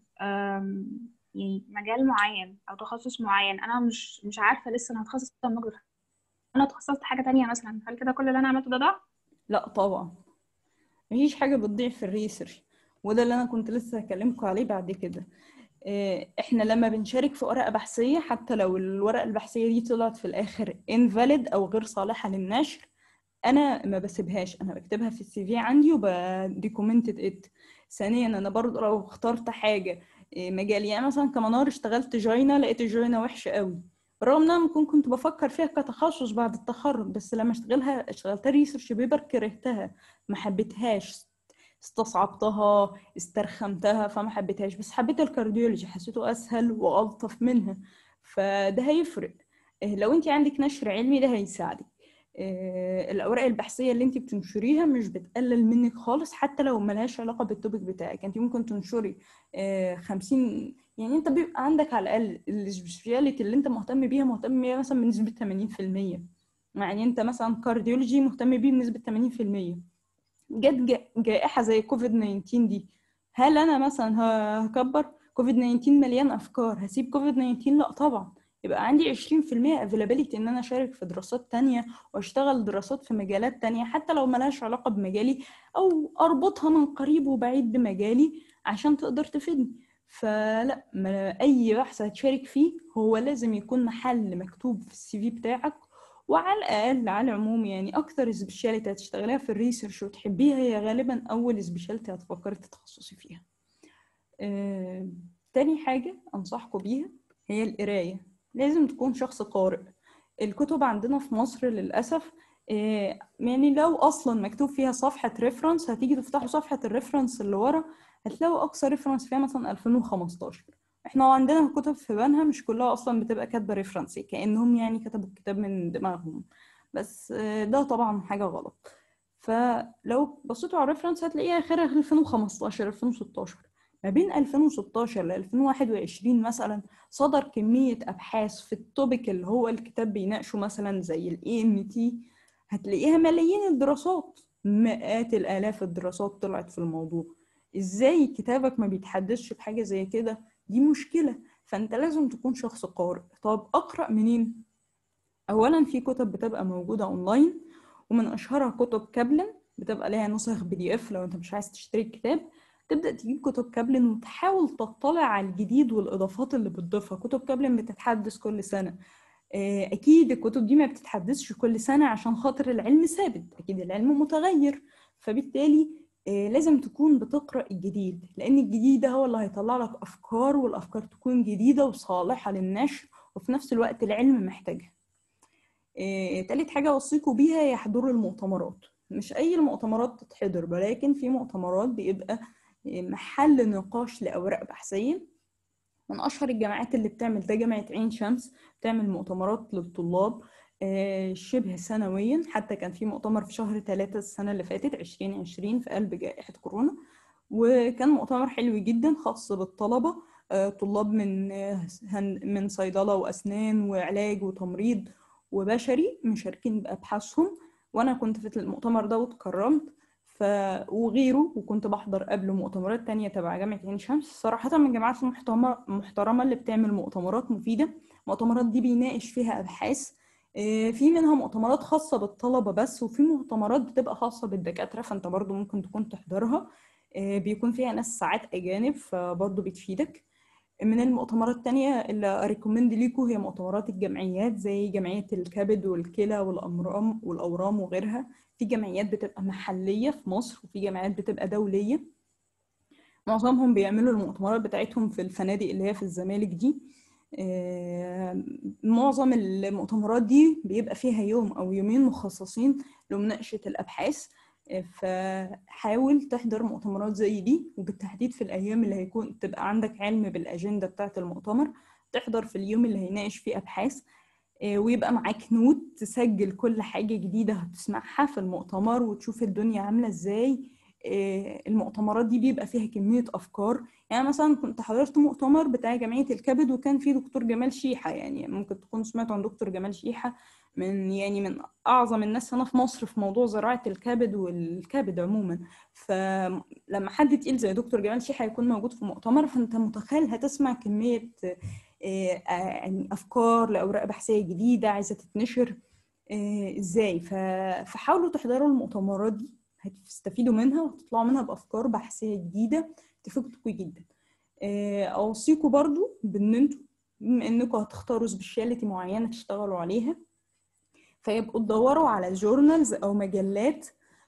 يعني مجال معين او تخصص معين انا مش مش عارفه لسه انا هتخصص لما اكبر انا اتخصصت حاجه تانية مثلا هل كده كل اللي انا عملته ده ضاع لا طبعا مفيش حاجه بتضيع في الريسيرش وده اللي انا كنت لسه هكلمكم عليه بعد كده احنا لما بنشارك في ورقه بحثيه حتى لو الورقه البحثيه دي طلعت في الاخر invalid او غير صالحه للنشر انا ما بسيبهاش انا بكتبها في السي في عندي وبديكومنتد ات ثانيا انا برضو لو اخترت حاجه إيه، مجال يعني مثلا كمنار اشتغلت جاينا لقيت الجاينا وحشه قوي رغم ان انا ممكن كنت بفكر فيها كتخصص بعد التخرج بس لما اشتغلها اشتغلتها ريسيرش بيبر كرهتها ما حبيتهاش استصعبتها استرخمتها فما حبيتهاش بس حبيت الكارديولوجي حسيته اسهل والطف منها فده هيفرق إيه، لو انت عندك نشر علمي ده هيساعدك إيه، الاوراق البحثيه اللي انت بتنشريها مش بتقلل منك خالص حتى لو ملهاش علاقه بالتوبيك بتاعك انت ممكن تنشري إيه، 50 يعني انت بيبقى عندك على الاقل السبيشاليتي اللي انت مهتم بيها مهتم بيها مثلا بنسبه 80% يعني انت مثلا كارديولوجي مهتم بيه بنسبه 80% جت جا- جائحه زي كوفيد 19 دي هل انا مثلا ه- هكبر كوفيد 19 مليان افكار هسيب كوفيد 19 لا طبعا يبقى عندي 20% availability ان انا اشارك في دراسات تانية واشتغل دراسات في مجالات تانية حتى لو ملهاش علاقة بمجالي او اربطها من قريب وبعيد بمجالي عشان تقدر تفيدني فلا ما اي بحث هتشارك فيه هو لازم يكون محل مكتوب في السي في بتاعك وعلى الاقل على العموم يعني اكتر سبيشاليتي هتشتغليها في الريسيرش وتحبيها هي غالبا اول سبيشاليتي هتفكري تتخصصي فيها آه، تاني حاجة أنصحكم بيها هي القراية لازم تكون شخص قارئ الكتب عندنا في مصر للأسف آه، يعني لو أصلا مكتوب فيها صفحة ريفرنس هتيجي تفتحوا صفحة الريفرنس اللي ورا هتلاقوا أقصى ريفرنس فيها مثلا 2015 احنا عندنا كتب في بنها مش كلها أصلا بتبقى كاتبة ريفرنس كأنهم يعني كتبوا الكتاب من دماغهم بس آه، ده طبعا حاجة غلط فلو بصيتوا على الريفرنس هتلاقيها آخرها 2015 2016 ما بين 2016 ل 2021 مثلا صدر كمية أبحاث في التوبيك اللي هو الكتاب بيناقشه مثلا زي ال EMT هتلاقيها ملايين الدراسات مئات الآلاف الدراسات طلعت في الموضوع إزاي كتابك ما بيتحدثش بحاجة زي كده دي مشكلة فأنت لازم تكون شخص قارئ طب أقرأ منين؟ أولا في كتب بتبقى موجودة أونلاين ومن أشهرها كتب كابلن بتبقى ليها نسخ بي دي اف لو أنت مش عايز تشتري الكتاب تبدأ تجيب كتب كابلن وتحاول تطلع على الجديد والإضافات اللي بتضيفها كتب كابلن بتتحدث كل سنة آه، أكيد الكتب دي ما بتتحدثش كل سنة عشان خاطر العلم ثابت أكيد العلم متغير فبالتالي آه، لازم تكون بتقرأ الجديد لأن الجديد ده هو اللي هيطلع لك أفكار والأفكار تكون جديدة وصالحة للنشر وفي نفس الوقت العلم محتاجها آه، تالت حاجة أوصيكوا بيها هي حضور المؤتمرات مش أي المؤتمرات تتحضر ولكن في مؤتمرات بيبقى محل نقاش لأوراق بحثية من أشهر الجامعات اللي بتعمل ده جامعة عين شمس بتعمل مؤتمرات للطلاب آه، شبه سنويا حتى كان في مؤتمر في شهر ثلاثة السنة اللي فاتت 2020 في قلب جائحة كورونا وكان مؤتمر حلو جدا خاص بالطلبة آه، طلاب من آه، هن- من صيدلة وأسنان وعلاج وتمريض وبشري مشاركين بأبحاثهم وأنا كنت في المؤتمر ده واتكرمت ف... وغيره وكنت بحضر قبله مؤتمرات تانية تبع جامعة عين شمس صراحة من الجامعات المحترمة المحترمة اللي بتعمل مؤتمرات مفيدة المؤتمرات دي بيناقش فيها أبحاث آه، في منها مؤتمرات خاصة بالطلبة بس وفي مؤتمرات بتبقى خاصة بالدكاترة فأنت برضو ممكن تكون تحضرها آه، بيكون فيها ناس ساعات أجانب فبرضو بتفيدك من المؤتمرات التانية اللي أريكومند ليكوا هي مؤتمرات الجمعيات زي جمعية الكبد والكلى والأمرام والأورام وغيرها في جمعيات بتبقى محلية في مصر وفي جمعيات بتبقى دولية معظمهم بيعملوا المؤتمرات بتاعتهم في الفنادق اللي هي في الزمالك دي آه، معظم المؤتمرات دي بيبقى فيها يوم أو يومين مخصصين لمناقشة الأبحاث آه، فحاول تحضر مؤتمرات زي دي وبالتحديد في الأيام اللي هيكون تبقى عندك علم بالأجندة بتاعة المؤتمر تحضر في اليوم اللي هيناقش فيه أبحاث آه، ويبقى معاك نوت تسجل كل حاجة جديدة هتسمعها في المؤتمر وتشوف الدنيا عاملة ازاي آه، المؤتمرات دي بيبقى فيها كمية أفكار يعني مثلا كنت حضرت مؤتمر بتاع جمعية الكبد وكان فيه دكتور جمال شيحة يعني ممكن تكون سمعت عن دكتور جمال شيحة من يعني من أعظم الناس هنا في مصر في موضوع زراعة الكبد والكبد عموما فلما حد تقيل زي دكتور جمال شيحة يكون موجود في مؤتمر فأنت متخيل هتسمع كمية آه، آه، يعني أفكار لأوراق بحثية جديدة عايزة تتنشر آه، إزاي ف- فحاولوا تحضروا المؤتمرات دي هتستفيدوا منها وتطلعوا منها بأفكار بحثية جديدة تفيدكم جدا آه، أوصيكم برضو بإن انتوا بما إنكم هتختاروا سبيشاليتي معينة تشتغلوا عليها فيبقوا تدوروا على جورنالز أو مجلات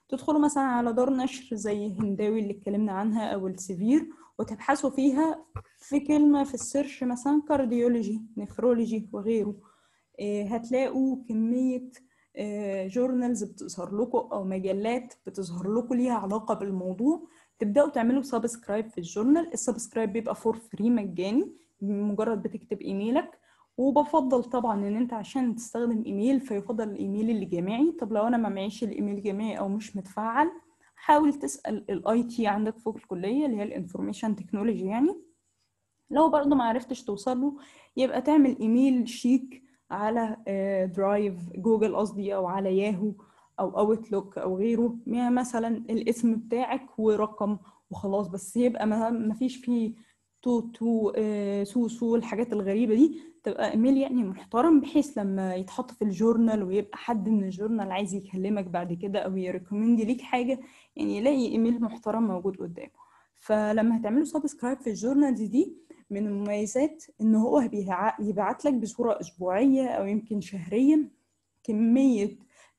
تدخلوا مثلا على دار نشر زي هنداوي اللي اتكلمنا عنها او السيفير وتبحثوا فيها في كلمة في السيرش مثلا كارديولوجي نفرولوجي وغيره آه، هتلاقوا كمية جورنالز بتظهر لكم او مجلات بتظهر لكم ليها علاقة بالموضوع تبدأوا تعملوا سبسكرايب في الجورنال السبسكرايب بيبقى فور فري مجاني مجرد بتكتب ايميلك وبفضل طبعا ان انت عشان تستخدم ايميل فيفضل الايميل اللي جامعي طب لو انا ما معيش الايميل جامعي او مش متفعل حاول تسال الاي تي عندك فوق الكليه اللي هي الانفورميشن تكنولوجي يعني لو برضه ما عرفتش توصل له يبقى تعمل ايميل شيك على آه، درايف جوجل قصدي او على ياهو او اوتلوك او غيره يعني مثلا الاسم بتاعك ورقم وخلاص بس يبقى ما ما فيش فيه تو تو آه، سو سو الحاجات الغريبة دي تبقى ايميل يعني محترم بحيث لما يتحط في الجورنال ويبقى حد من الجورنال عايز يكلمك بعد كده او يريكومند ليك حاجة يعني يلاقي ايميل محترم موجود قدامه فلما هتعملوا سبسكرايب في الجورنال دي, دي من المميزات ان هو بيبع- بيبعت لك بصورة اسبوعية او يمكن شهريا كمية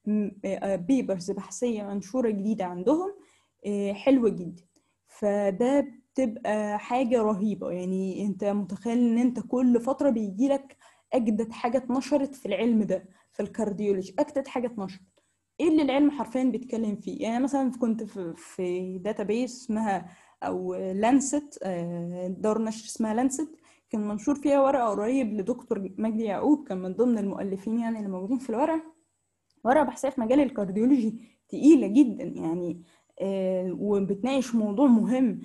بيبرز بحثية منشورة جديدة عندهم آه، حلوة جدا فده بتبقى حاجة رهيبة يعني انت متخيل ان انت كل فترة بيجيلك اجدد حاجة اتنشرت في العلم ده في الكارديولوجي اجدد حاجة اتنشرت ايه اللي العلم حرفيا بيتكلم فيه يعني مثلا كنت في في داتابيس اسمها او لانست دار نشر اسمها لانست كان منشور فيها ورقة قريب لدكتور مجدي يعقوب كان من ضمن المؤلفين يعني اللي موجودين في الورقة ورقة بحثية في مجال الكارديولوجي تقيلة جدا يعني آه، وبتناقش موضوع مهم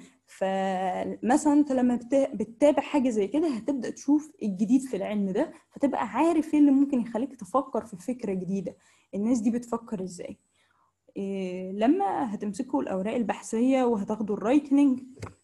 فمثلا انت لما بت- بتتابع حاجة زي كده هتبدأ تشوف الجديد في العلم ده فتبقى عارف ايه اللي ممكن يخليك تفكر في فكرة جديدة الناس دي بتفكر ازاي إيه لما هتمسكوا الأوراق البحثية وهتاخدوا الرايتنج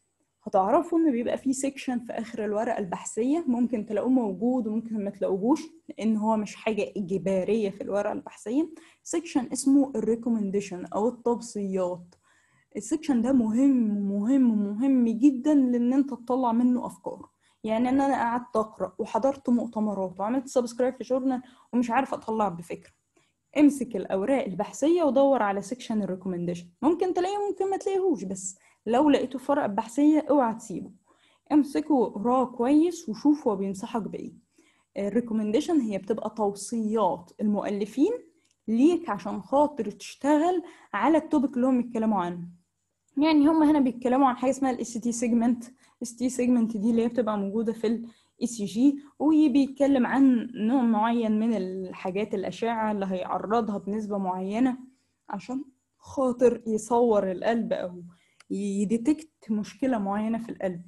هتعرفوا ان بيبقى فيه سيكشن في اخر الورقه البحثيه ممكن تلاقوه موجود وممكن ما تلاقوهوش لان هو مش حاجه اجباريه في الورقه البحثيه سيكشن اسمه الريكومنديشن او التوصيات السيكشن ده مهم مهم مهم جدا لان انت تطلع منه افكار يعني ان انا قعدت اقرا وحضرت مؤتمرات وعملت سبسكرايب في جورنال ومش عارفه اطلع بفكره امسك الاوراق البحثيه ودور على سيكشن الريكومنديشن ممكن تلاقيه ممكن ما تلاقيهوش بس لو لقيته في ورقه بحثيه اوعى تسيبه امسكه واقراه كويس وشوف هو بينصحك بايه الريكومنديشن هي بتبقى توصيات المؤلفين ليك عشان خاطر تشتغل على التوبيك اللي هم بيتكلموا عنه يعني هم هنا بيتكلموا عن حاجه اسمها الاس تي سيجمنت الاس تي سيجمنت دي اللي هي بتبقى موجوده في الاي سي جي وبيتكلم عن نوع معين من الحاجات الاشعه اللي هيعرضها بنسبه معينه عشان خاطر يصور القلب او يديتكت مشكله معينه في القلب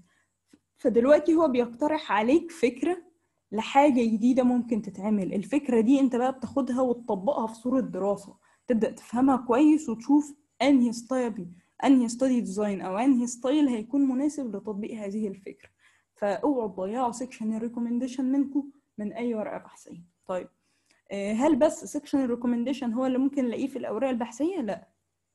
فدلوقتي هو بيقترح عليك فكره لحاجه جديده ممكن تتعمل الفكره دي انت بقى بتاخدها وتطبقها في صوره دراسه تبدا تفهمها كويس وتشوف انهي ستايل انهي ستادي ديزاين او انهي ستايل هيكون مناسب لتطبيق هذه الفكره فاوعوا تضيعوا سيكشن الريكومنديشن منكم من اي ورقه بحثيه طيب آه، هل بس سيكشن الريكومنديشن هو اللي ممكن نلاقيه في الاوراق البحثيه لا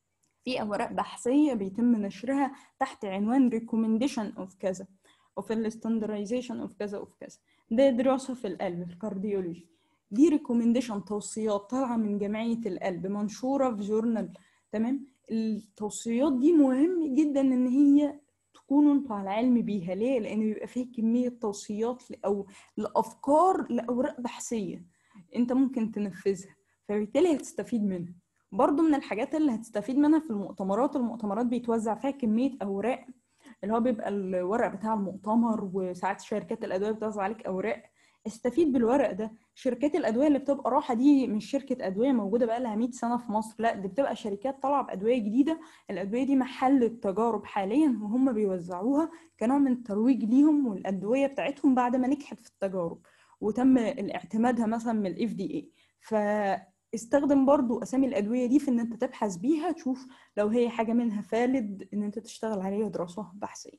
في اوراق بحثيه بيتم نشرها تحت عنوان recommendation of كذا وفي الستاندرايزيشن اوف كذا اوف كذا ده دراسه في القلب في الكارديولوجي دي ريكومنديشن توصيات طالعه من جمعيه القلب منشوره في جورنال تمام التوصيات دي مهم جدا ان هي تكونوا انتوا على علم بيها ليه لان بيبقى فيه كميه توصيات ل- او لافكار لاوراق بحثيه انت ممكن تنفذها فبالتالي هتستفيد منها برضو من الحاجات اللي هتستفيد منها في المؤتمرات المؤتمرات بيتوزع فيها كمية أوراق اللي هو بيبقى الورق بتاع المؤتمر وساعات شركات الأدوية بتوزع عليك أوراق استفيد بالورق ده شركات الأدوية اللي بتبقى راحة دي مش شركة أدوية موجودة بقى لها 100 سنة في مصر لا دي بتبقى شركات طالعة بأدوية جديدة الأدوية دي محل التجارب حاليا وهم بيوزعوها كنوع من الترويج ليهم والأدوية بتاعتهم بعد ما نجحت في التجارب وتم اعتمادها مثلا من الاف دي اي فاستخدم برضو اسامي الادويه دي في ان انت تبحث بيها تشوف لو هي حاجه منها فالد ان انت تشتغل عليها دراسه بحثيه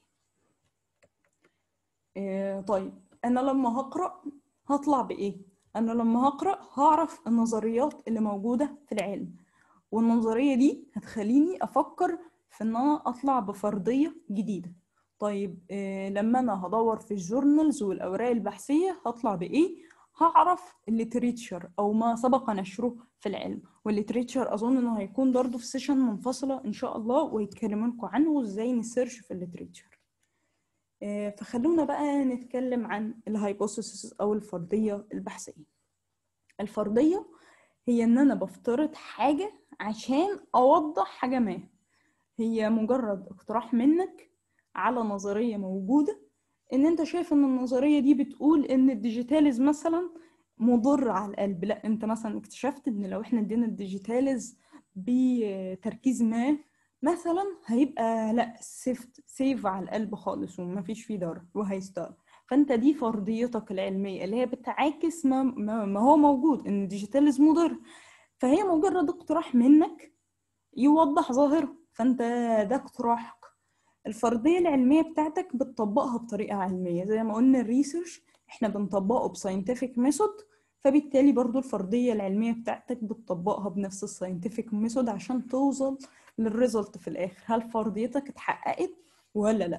آه، طيب انا لما هقرا هطلع بايه انا لما هقرا هعرف النظريات اللي موجوده في العلم والنظريه دي هتخليني افكر في ان انا اطلع بفرضيه جديده طيب آه، لما انا هدور في الجورنالز والاوراق البحثيه هطلع بايه هعرف الليتريتشر او ما سبق نشره في العلم والليتريتشر اظن انه هيكون برضه في سيشن منفصله ان شاء الله ويتكلموا لكم عنه وازاي نسيرش في الليتريتشر آه، فخلونا بقى نتكلم عن الهايبوثيسيس او الفرضيه البحثيه الفرضيه هي ان انا بفترض حاجه عشان اوضح حاجه ما هي مجرد اقتراح منك على نظريه موجوده ان انت شايف ان النظريه دي بتقول ان الديجيتاليز مثلا مضر على القلب لا انت مثلا اكتشفت ان لو احنا ادينا الديجيتاليز بتركيز ما مثلا هيبقى لا سيف سيف على القلب خالص ومفيش فيه ضرر وهيستقر فانت دي فرضيتك العلميه اللي هي بتعاكس ما, ما, ما هو موجود ان الديجيتاليز مضر فهي مجرد اقتراح منك يوضح ظاهره فانت ده اقتراحك الفرضيه العلميه بتاعتك بتطبقها بطريقه علميه زي ما قلنا الريسيرش احنا بنطبقه بساينتفك ميثود فبالتالي برضو الفرضيه العلميه بتاعتك بتطبقها بنفس الساينتفك ميثود عشان توصل للريزلت في الاخر هل فرضيتك اتحققت ولا لا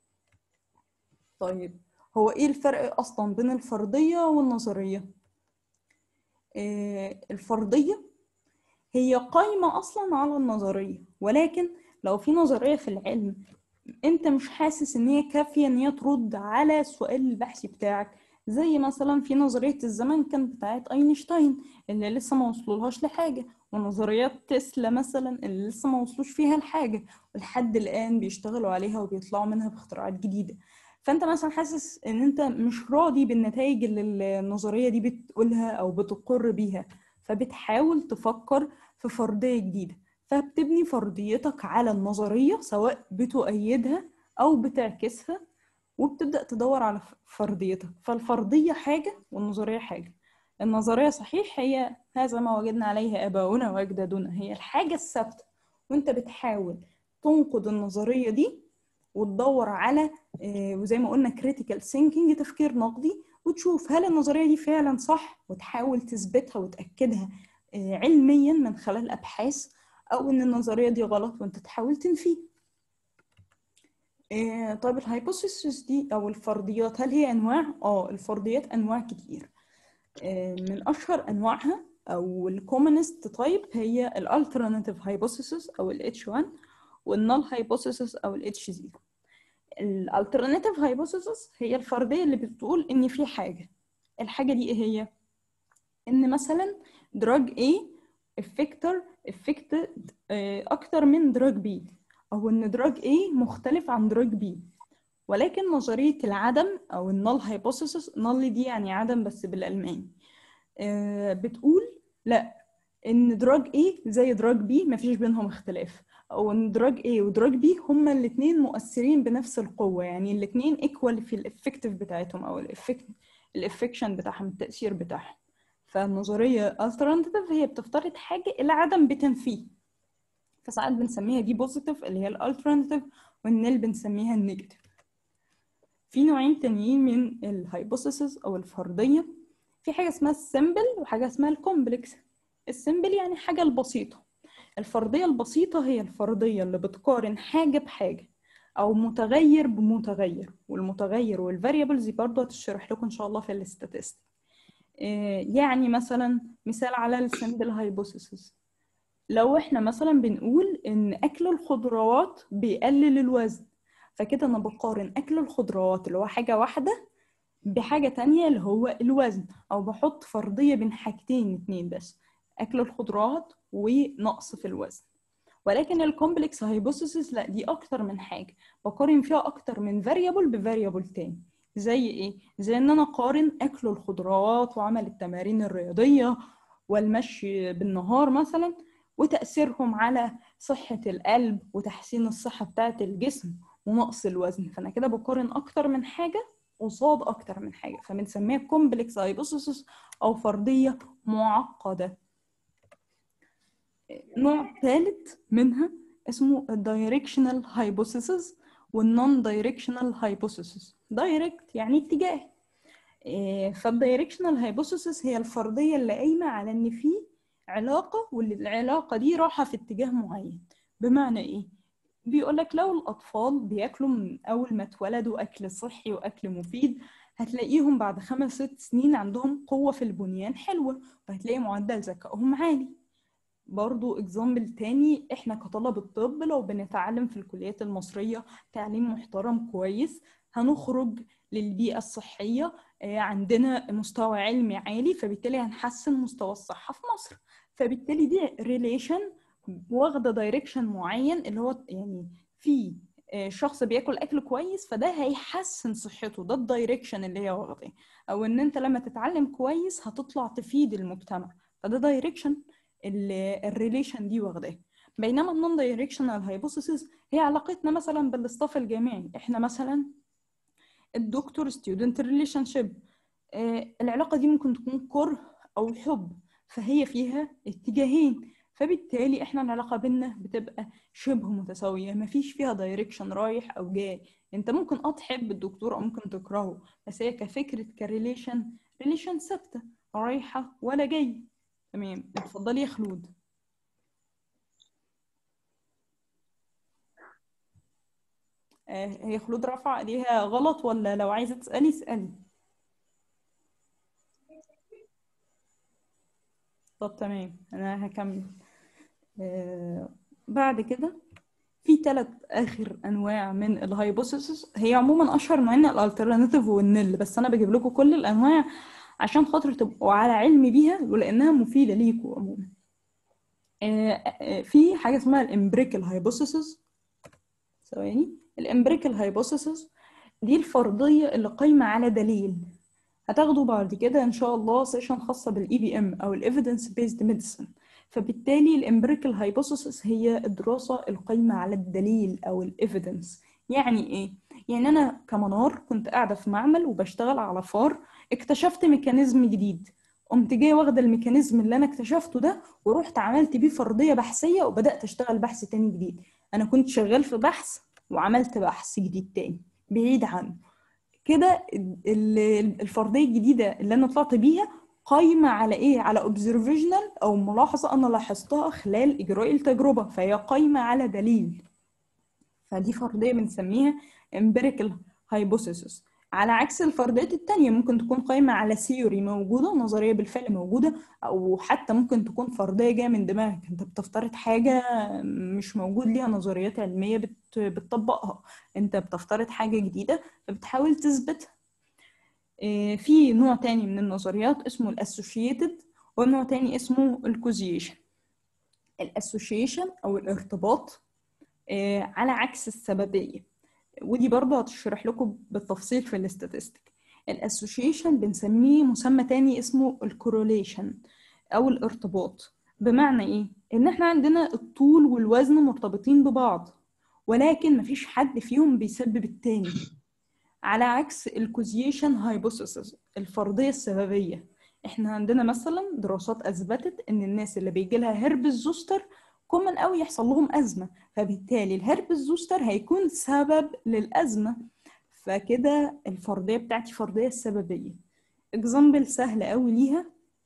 طيب هو ايه الفرق اصلا بين الفرضيه والنظريه إيه الفرضيه هي قايمه اصلا على النظريه ولكن لو في نظريه في العلم انت مش حاسس ان هي كافيه ان هي ترد على السؤال البحثي بتاعك زي مثلا في نظريه الزمن كانت بتاعت اينشتاين اللي لسه ما وصلولهاش لحاجه ونظريات تسلا مثلا اللي لسه ما وصلوش فيها لحاجه ولحد الان بيشتغلوا عليها وبيطلعوا منها باختراعات جديده فانت مثلا حاسس ان انت مش راضي بالنتائج اللي النظريه دي بتقولها او بتقر بيها فبتحاول تفكر في فرضيه جديده فبتبني فرضيتك على النظريه سواء بتؤيدها او بتعكسها وبتبدا تدور على فرضيتك فالفرضيه حاجه والنظريه حاجه النظريه صحيح هي هذا ما وجدنا عليه اباؤنا واجدادنا هي الحاجه الثابته وانت بتحاول تنقد النظريه دي وتدور على وزي ما قلنا critical thinking تفكير نقدي وتشوف هل النظرية دي فعلا صح وتحاول تثبتها وتأكدها علميا من خلال أبحاث أو إن النظرية دي غلط وأنت تحاول تنفيه طيب الهايبوثيسيس دي أو الفرضيات هل هي أنواع؟ آه الفرضيات أنواع كتير من أشهر أنواعها أو الكومنست تايب هي الالترناتيف هايبوثيسيس أو ال H1 والنال هايبوثيسيس او الاتش 0 الالترناتيف هايبوثيسيس هي الفرضيه اللي بتقول ان في حاجه الحاجه دي ايه هي ان مثلا دراج A افكتر افكتد اكتر من دراج B او ان دراج A مختلف عن دراج B ولكن نظريه العدم او النال هايبوثيسيس نال دي يعني عدم بس بالالماني بتقول لا ان دراج A زي دراج B مفيش بينهم اختلاف او ان دراج A ودراج B هما الاثنين مؤثرين بنفس القوة يعني الاثنين ايكوال في الافكتيف بتاعتهم او الافكت الافكشن بتاعهم التأثير بتاعهم فالنظرية alternative هي بتفترض حاجة العدم بتنفيه فساعات بنسميها دي بوزيتيف اللي هي الالترناتيف والنيل بنسميها النيجاتيف في نوعين تانيين من الهايبوثيسز او الفرضية في حاجة اسمها السيمبل وحاجة اسمها الكومبلكس السيمبل يعني حاجة البسيطة الفرضية البسيطة هي الفرضية اللي بتقارن حاجة بحاجة أو متغير بمتغير والمتغير والفاريبلز دي برضه هتشرح لكم إن شاء الله في الاستاتستيك يعني مثلا مثال على السمبل هايبوثيسيس لو احنا مثلا بنقول ان اكل الخضروات بيقلل الوزن فكده انا بقارن اكل الخضروات اللي هو حاجة واحدة بحاجة تانية اللي هو الوزن او بحط فرضية بين حاجتين اتنين بس اكل الخضروات ونقص في الوزن ولكن الكومبلكس هايبوثيسيس لا دي اكتر من حاجه بقارن فيها اكتر من فاريبل بفاريبل تاني زي ايه زي ان انا اقارن اكل الخضروات وعمل التمارين الرياضيه والمشي بالنهار مثلا وتاثيرهم على صحه القلب وتحسين الصحه بتاعه الجسم ونقص الوزن فانا كده بقارن اكتر من حاجه قصاد اكتر من حاجه فبنسميها كومبلكس هايبوثيسيس او فرضيه معقده نوع ثالث منها اسمه الدايركشنال هايبوثيسيس والنون دايركشنال هايبوثيسيس دايركت يعني اتجاه فالدايركشنال هايبوثيسيس هي الفرضيه اللي قايمه على ان في علاقه والعلاقه دي رايحه في اتجاه معين بمعنى ايه بيقول لك لو الاطفال بياكلوا من اول ما اتولدوا اكل صحي واكل مفيد هتلاقيهم بعد خمس ست سنين عندهم قوة في البنيان حلوة وهتلاقي معدل ذكائهم عالي برضو اكزامبل تاني احنا كطلبة الطب لو بنتعلم في الكليات المصرية تعليم محترم كويس هنخرج للبيئة الصحية آه، عندنا مستوى علمي عالي فبالتالي هنحسن مستوى الصحة في مصر فبالتالي دي ريليشن واخدة دايركشن معين اللي هو يعني في آه، شخص بياكل اكل كويس فده هيحسن صحته ده الدايركشن اللي هي واخداه او ان انت لما تتعلم كويس هتطلع تفيد المجتمع فده دايركشن الريليشن دي واخداه بينما النون دايركشنال هايبوثيسيس هي علاقتنا مثلا بالاستاف الجامعي احنا مثلا الدكتور ستودنت ريليشن شيب العلاقه دي ممكن تكون كره او حب فهي فيها اتجاهين فبالتالي احنا العلاقه بينا بتبقى شبه متساويه مفيش فيها دايركشن رايح او جاي انت ممكن اه تحب الدكتور او ممكن تكرهه بس هي كفكره كريليشن ريليشن ثابته رايحه ولا جاي تمام اتفضلي يا خلود آه، هي خلود رافعة ايديها غلط ولا لو عايزة تسألي اسألي طب تمام انا هكمل آه، بعد كده في ثلاث اخر انواع من الهايبوثيسز هي عموما اشهر نوعين الالترناتيف والنل بس انا بجيب لكم كل الانواع عشان خاطر تبقوا على علم بيها ولانها مفيده ليكوا عموما آه، آه، في حاجه اسمها الامبريكال هايبوثيسز ثواني الامبريكال هايبوثيسز دي الفرضيه اللي قايمه على دليل هتاخدوا بعد كده ان شاء الله سيشن خاصه بالاي بي ام او الايفيدنس بيزد ميديسن فبالتالي الامبريكال هايبوثيسز هي الدراسه القايمه على الدليل او الايفيدنس يعني ايه يعني انا كمنار كنت قاعده في معمل وبشتغل على فار اكتشفت ميكانيزم جديد قمت جايه واخده الميكانيزم اللي انا اكتشفته ده ورحت عملت بيه فرضيه بحثيه وبدات اشتغل بحث تاني جديد انا كنت شغال في بحث وعملت بحث جديد تاني بعيد عنه كده ال- الفرضيه الجديده اللي انا طلعت بيها قايمه على ايه على observational او ملاحظه انا لاحظتها خلال اجراء التجربه فهي قايمه على دليل فدي فرضيه بنسميها empirical hypothesis على عكس الفرضيات التانية ممكن تكون قايمة على ثيوري موجودة نظرية بالفعل موجودة أو حتى ممكن تكون فرضية جاية من دماغك أنت بتفترض حاجة مش موجود ليها نظريات علمية بت... بتطبقها أنت بتفترض حاجة جديدة فبتحاول تثبتها إيه، في نوع تاني من النظريات اسمه الاسوشيتد ونوع تاني اسمه الكوزيشن الاسوشيشن او الارتباط آه، على عكس السببية ودي برضه هتشرح لكم بالتفصيل في الاستاتستيك الاسوشيشن بنسميه مسمى تاني اسمه الكوروليشن او الارتباط بمعنى ايه ان احنا عندنا الطول والوزن مرتبطين ببعض ولكن مفيش حد فيهم بيسبب التاني على عكس الكوزيشن هايبوثيسز الفرضية السببية احنا عندنا مثلا دراسات اثبتت ان الناس اللي بيجي لها هربس زوستر كومن قوي يحصل لهم ازمه فبالتالي الهربس زوستر هيكون سبب للازمه فكده الفرضيه بتاعتي فرضيه السببيه اكزامبل سهل قوي ليها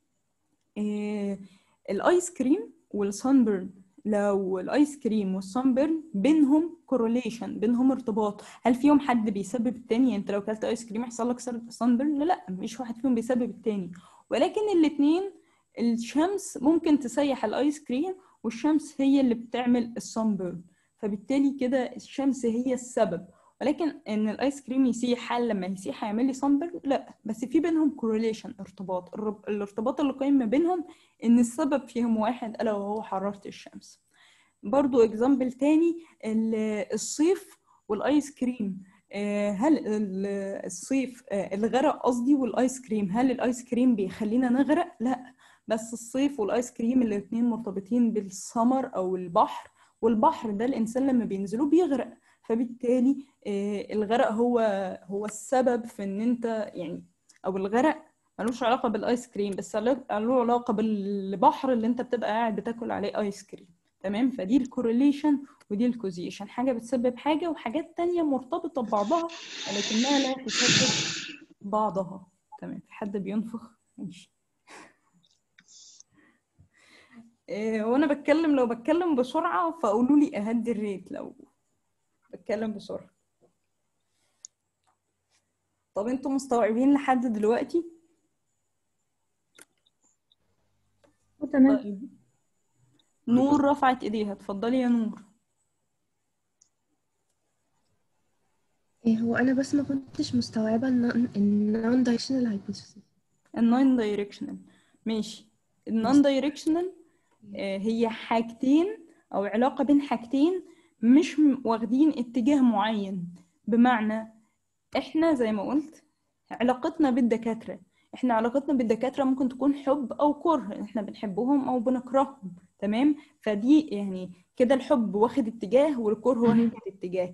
إيه الايس كريم والسانبرن لو الايس كريم والسانبرن بينهم كورليشن بينهم ارتباط هل فيهم حد بيسبب التاني يعني انت لو اكلت ايس كريم يحصل لك سانبرن لا مفيش واحد فيهم بيسبب التاني ولكن الاتنين الشمس ممكن تسيح الايس كريم والشمس هي اللي بتعمل السانبرن فبالتالي كده الشمس هي السبب ولكن ان الايس كريم يسيح هل لما يسيح هيعمل لي سانبرن لا بس في بينهم كورليشن ارتباط الرب- الارتباط اللي قايم ما بينهم ان السبب فيهم واحد الا وهو حرارة الشمس برضو اكزامبل تاني ال- الصيف والايس كريم آه، هل ال- الصيف آه، الغرق قصدي والايس كريم هل الايس كريم بيخلينا نغرق لا بس الصيف والايس كريم الاتنين مرتبطين بالسمر او البحر والبحر ده الانسان لما بينزله بيغرق فبالتالي آه، الغرق هو هو السبب في ان انت يعني او الغرق ملوش علاقة بالايس كريم بس له له علاقة بالبحر اللي انت بتبقى قاعد بتاكل عليه ايس كريم تمام فدي الكورليشن ودي الكوزيشن حاجة بتسبب حاجة وحاجات تانية مرتبطة ببعضها ولكنها لا تسبب بعضها تمام في حد بينفخ ماشي إيه، وانا بتكلم لو بتكلم بسرعة فقولوا لي اهدي الريت لو بتكلم بسرعة طب انتوا مستوعبين لحد دلوقتي تمام طيب نور رفعت ايديها اتفضلي يا نور إيه هو أنا بس ما كنتش مستوعبة النون دايركشنال هايبوثيسيس النون دايركشنال ماشي النون دايركشنال هي حاجتين او علاقة بين حاجتين مش م- واخدين اتجاه معين بمعنى احنا زي ما قلت علاقتنا بالدكاترة احنا علاقتنا بالدكاترة ممكن تكون حب او كره احنا بنحبهم او بنكرههم تمام فدي يعني كده الحب واخد اتجاه والكره واخد اتجاه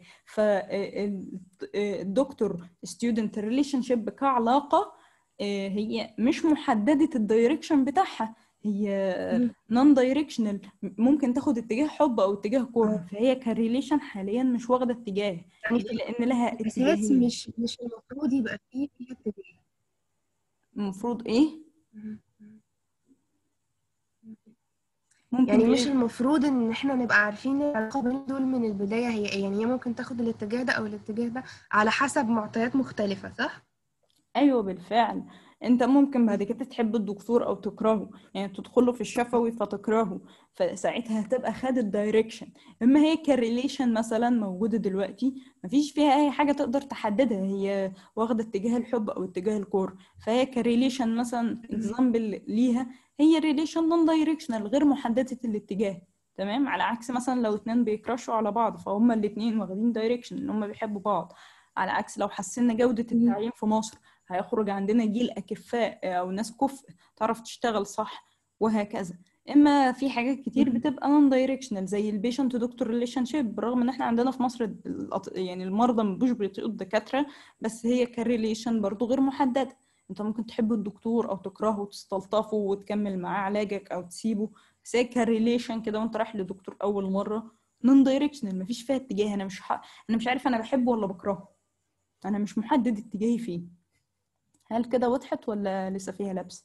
فالدكتور ستودنت ريليشن شيب كعلاقة آه، هي مش محددة الدايركشن بتاعها هي نون دايركشنال ممكن تاخد اتجاه حب او اتجاه كره فهي كريليشن حاليا مش واخدة اتجاه يعني ليه؟ لان لها الأساس اتجاهين مش مش المفروض يبقى فيه فيها اتجاه المفروض ايه ممكن يعني تقولي- مش المفروض ان احنا نبقى عارفين العلاقة بين دول من البداية هي ايه يعني هي ممكن تاخد الاتجاه ده او الاتجاه ده على حسب معطيات مختلفة صح؟ ايوه بالفعل انت ممكن بعد كده تحب الدكتور او تكرهه يعني تدخله في الشفوي فتكرهه فساعتها هتبقى خدت دايركشن اما هي كريليشن مثلا موجوده دلوقتي مفيش فيها اي حاجه تقدر تحددها هي واخده اتجاه الحب او اتجاه الكره فهي كريليشن مثلا اكزامبل ليها هي ريليشن نون دايركشنال غير محدده الاتجاه تمام على عكس مثلا لو اتنين بيكرشوا على بعض فهم الاتنين واخدين دايركشن ان هم بيحبوا بعض على عكس لو حسنا جودة التعليم في مصر هيخرج عندنا جيل أكفاء أو ناس كفء تعرف تشتغل صح وهكذا اما في حاجات كتير بتبقى نون دايركشنال زي البيشنت دكتور ريليشن شيب برغم ان احنا عندنا في مصر الأط- يعني المرضى مش بيطيقوا الدكاتره بس هي كريليشن برضو غير محدده انت ممكن تحب الدكتور او تكرهه وتستلطفه وتكمل معاه علاجك او تسيبه بس هي كريليشن كده وانت رايح لدكتور اول مره نون دايركشنال مفيش فيها اتجاه انا مش ح... انا مش عارف انا بحبه ولا بكرهه انا مش محدد اتجاهي فيه هل كده وضحت ولا لسه فيها لبس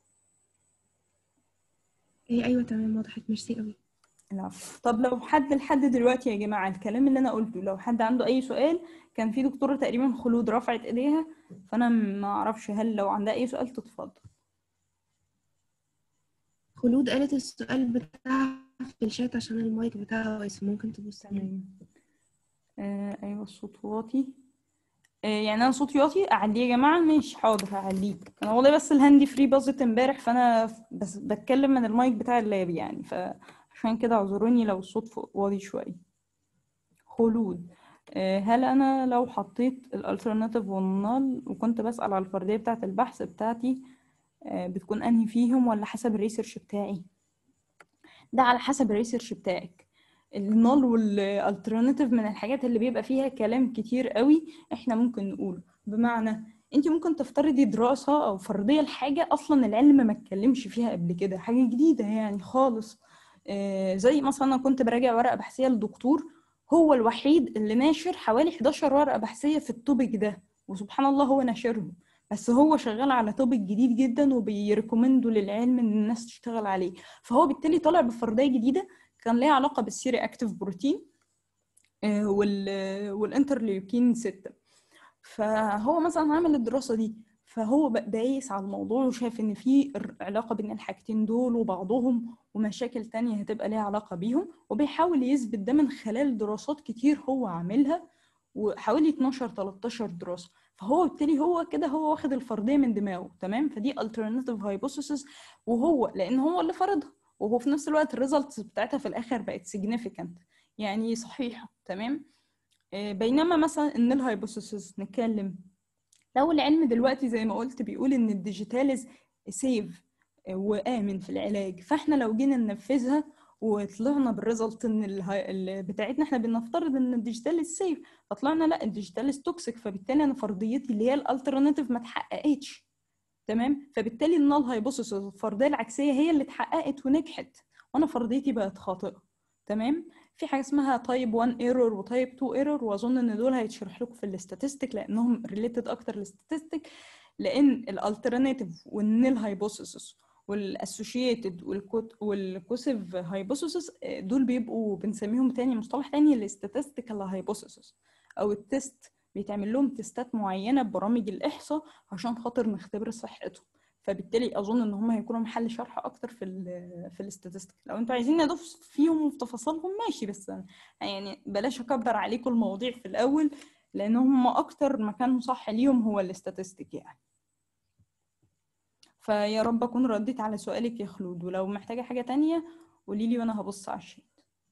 ايه ايوه تمام وضحت ميرسي قوي العفو طب لو حد لحد دلوقتي يا جماعة الكلام اللي أنا قلته لو حد عنده أي سؤال كان في دكتورة تقريبا خلود رفعت إيديها فأنا ما أعرفش هل لو عندها أي سؤال تتفضل خلود قالت السؤال بتاعها في الشات عشان المايك بتاعها واقف ممكن تبص عليه تمام آه أيوة الصوت واطي آه يعني أنا صوتي واطي أعليه يا جماعة ماشي حاضر هعليه أنا والله بس الهاندي فري باظت امبارح فأنا بس بتكلم من المايك بتاع اللاب يعني فعشان كده اعذروني لو الصوت فوق- واطي شوية خلود آه، هل أنا لو حطيت الالترناتيف والنال وكنت بسأل على الفردية بتاعة البحث بتاعتي آه، بتكون أنهي فيهم ولا حسب الريسيرش بتاعي ده على حسب الريسيرش بتاعك النال والالترناتيف من الحاجات اللي بيبقى فيها كلام كتير قوي احنا ممكن نقوله بمعنى انت ممكن تفترضي دراسة او فرضية لحاجة اصلا العلم ما اتكلمش فيها قبل كده حاجة جديدة يعني خالص آه، زي مثلا انا كنت براجع ورقة بحثية لدكتور هو الوحيد اللي ناشر حوالي 11 ورقة بحثية في التوبيك ده وسبحان الله هو ناشرهم بس هو شغال على توبيك جديد جدا وبيريكومندوا للعلم ان الناس تشتغل عليه فهو بالتالي طالع بفرضية جديدة كان ليها علاقة بالسيري اكتيف بروتين آه، وال والانترليوكين 6 فهو مثلا عامل الدراسة دي فهو بقى دايس على الموضوع وشايف ان في ر- علاقة بين الحاجتين دول وبعضهم ومشاكل تانية هتبقى ليها علاقة بيهم وبيحاول يثبت ده من خلال دراسات كتير هو عاملها وحوالي 12 13 دراسة فهو بالتالي هو كده هو واخد الفرضية من دماغه تمام فدي alternative hypothesis وهو لأن هو اللي فرضها وهو في نفس الوقت الريزلتس بتاعتها في الآخر بقت significant يعني صحيحة تمام آه، بينما مثلا ان الهايبوثيسيس نتكلم لو العلم دلوقتي زي ما قلت بيقول ان الديجيتاليز سيف وآمن في العلاج فاحنا لو جينا ننفذها وطلعنا بالريزلت ان الهاي... ال- بتاعتنا احنا بنفترض ان الديجيتاليز سيف فطلعنا لا الديجيتاليز توكسيك فبالتالي انا فرضيتي اللي هي الالترناتيف ما اتحققتش تمام فبالتالي النال هايبوثيسيس الفرضيه العكسيه هي اللي اتحققت ونجحت وانا فرضيتي بقت خاطئه تمام في حاجه اسمها تايب 1 ايرور وتايب 2 ايرور واظن ان دول هيتشرح لكم في الاستاتستيك لانهم ريليتد اكتر للاستاتستيك لان الالترناتيف والنيل هايبوثيسيس والاسوشيتد والكوسيف هايبوثيسيس دول بيبقوا بنسميهم تاني مصطلح تاني الاستاتستيكال هايبوثيسيس او التست بيتعمل لهم تستات معينة ببرامج الإحصاء عشان خاطر نختبر صحتهم فبالتالي أظن إن هم هيكونوا محل شرح أكتر في ال في الاستاتستيك لو أنتوا عايزين ندوس فيهم وفي تفاصيلهم ماشي بس يعني بلاش أكبر عليكم المواضيع في الأول لأن هم أكتر مكان صح ليهم هو الاستاتستيك يعني فيا رب أكون رديت على سؤالك يا خلود ولو محتاجة حاجة تانية قوليلي وأنا هبص على الشيت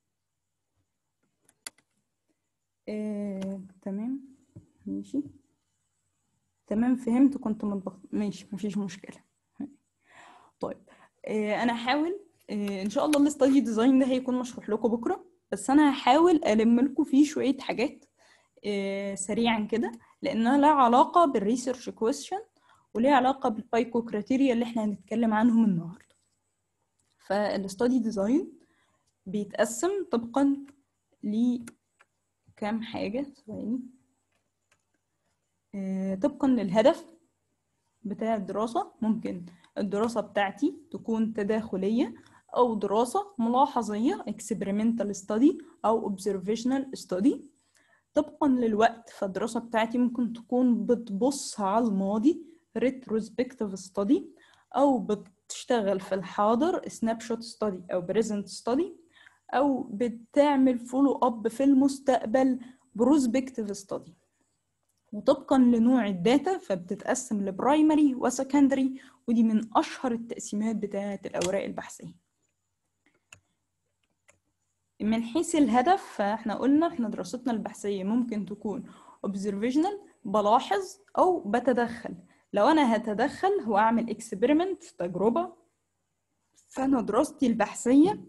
آه، تمام ماشي تمام فهمت كنت متبخ... ماشي مفيش مشكلة طيب آه، أنا هحاول آه، إن شاء الله الاستادي ديزاين ده هيكون مشروح لكم بكرة بس أنا هحاول ألم لكم فيه شوية حاجات آه، سريعا كده لأنها لها علاقة بالريسيرش كويشن وليها علاقة بالبايكو كريتيريا اللي احنا هنتكلم عنهم النهاردة فالاستادي ديزاين بيتقسم طبقا لكام حاجة ثواني آه، طبقا للهدف بتاع الدراسة ممكن الدراسة بتاعتي تكون تداخلية أو دراسة ملاحظية experimental study أو observational study طبقا للوقت فالدراسة بتاعتي ممكن تكون بتبص على الماضي retrospective study أو بتشتغل في الحاضر snapshot study أو present study أو بتعمل follow up في المستقبل prospective study وطبقا لنوع الداتا فبتتقسم لبرايمري وسكندري ودي من أشهر التقسيمات بتاعة الأوراق البحثية من حيث الهدف فاحنا قلنا احنا دراستنا البحثية ممكن تكون observational بلاحظ أو بتدخل لو أنا هتدخل هو أعمل experiment تجربة فأنا دراستي البحثية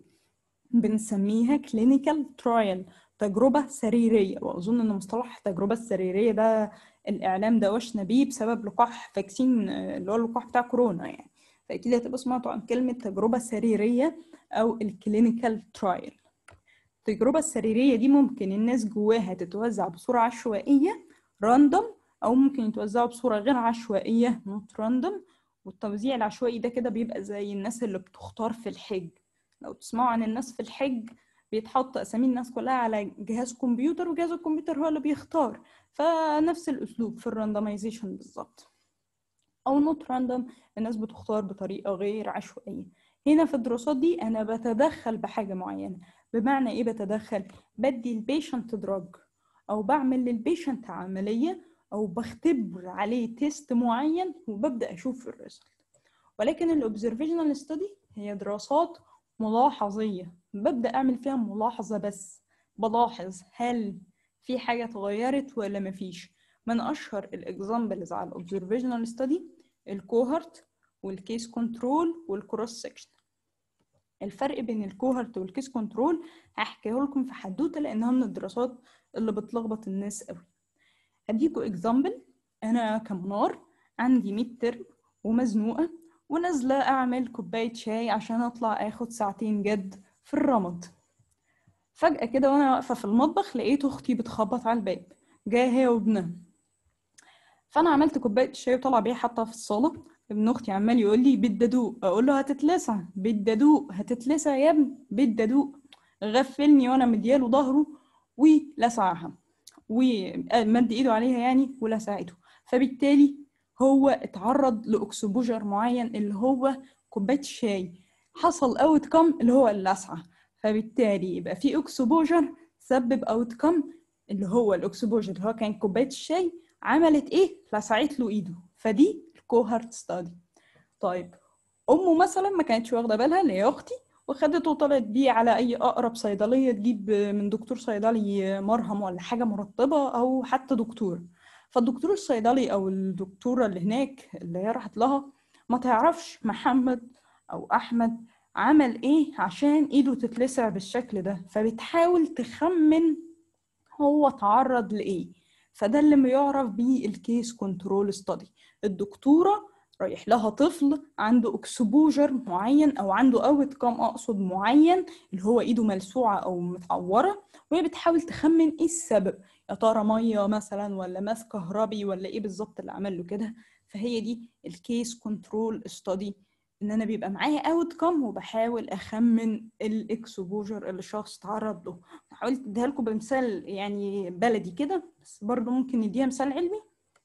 بنسميها clinical trial تجربة سريرية وأظن إن مصطلح التجربة السريرية ده الإعلام ده وشنا بيه بسبب لقاح فاكسين آه، اللي هو اللقاح بتاع كورونا يعني فأكيد هتبقوا سمعتوا عن كلمة تجربة سريرية أو الكلينيكال ترايل التجربة السريرية دي ممكن الناس جواها تتوزع بصورة عشوائية راندوم أو ممكن يتوزعوا بصورة غير عشوائية نوت راندوم والتوزيع العشوائي ده كده بيبقى زي الناس اللي بتختار في الحج لو تسمعوا عن الناس في الحج بيتحط أسامي الناس كلها على جهاز كمبيوتر وجهاز الكمبيوتر هو اللي بيختار فنفس الأسلوب في الراندمايزيشن بالظبط أو نوت راندوم الناس بتختار بطريقة غير عشوائية هنا في الدراسات دي أنا بتدخل بحاجة معينة بمعنى إيه بتدخل بدي البيشنت دراج أو بعمل للبيشنت عملية أو بختبر عليه تيست معين وببدأ أشوف الريزلت ولكن الأوبزرفيشنال ستدي هي دراسات ملاحظية ببدأ أعمل فيها ملاحظة بس بلاحظ هل في حاجة اتغيرت ولا مفيش من أشهر الإكزامبلز على الأوبزرفيشنال ستدي الكوهرت والكيس كنترول والكروس سكشن الفرق بين الكوهرت والكيس كنترول هحكيه لكم في حدوته لأنها من الدراسات اللي بتلخبط الناس قوي هديكوا إكزامبل أنا كمنار عندي ميد ترم ومزنوقة ونازلة أعمل كوباية شاي عشان أطلع آخد ساعتين جد في الرمض فجأة كده وأنا واقفة في المطبخ لقيت أختي بتخبط على الباب جاية هي وابنها فأنا عملت كوباية الشاي وطلع بيها حتى في الصالة ابن أختي عمال يقول لي بدي أدوق أقول له هتتلسع بدي أدوق هتتلسع يا ابني بدي أدوق غفلني وأنا مدياله ظهره ولسعها ومد إيده عليها يعني ولسعته فبالتالي هو اتعرض لأكسبوجر معين اللي هو كوباية الشاي حصل اوت كم اللي هو اللسعة فبالتالي يبقى في اكسبوجر سبب اوت كم اللي هو الاكسبوجر اللي هو كان كوباية الشاي عملت ايه لسعت له ايده فدي الكوهرت ستادي طيب امه مثلا ما كانتش واخده بالها اللي هي اختي وخدته وطلعت بيه على اي اقرب صيدليه تجيب من دكتور صيدلي مرهم ولا حاجه مرطبه او حتى دكتور فالدكتور الصيدلي او الدكتوره اللي هناك اللي هي راحت لها ما تعرفش محمد او احمد عمل ايه عشان ايده تتلسع بالشكل ده فبتحاول تخمن هو تعرض لايه فده اللي بيعرف بيه الكيس كنترول ستادي الدكتوره رايح لها طفل عنده اكسبوجر معين او عنده اوت كام اقصد معين اللي هو ايده ملسوعه او متعوره وهي بتحاول تخمن ايه السبب يا ترى ميه مثلا ولا ماس كهربي ولا ايه بالظبط اللي عمل له كده فهي دي الكيس كنترول ستادي ان انا بيبقى معايا اوت كم وبحاول اخمن الاكسبوجر اللي الشخص تعرض له حاولت اديها لكم بمثال يعني بلدي كده بس برضه ممكن نديها مثال علمي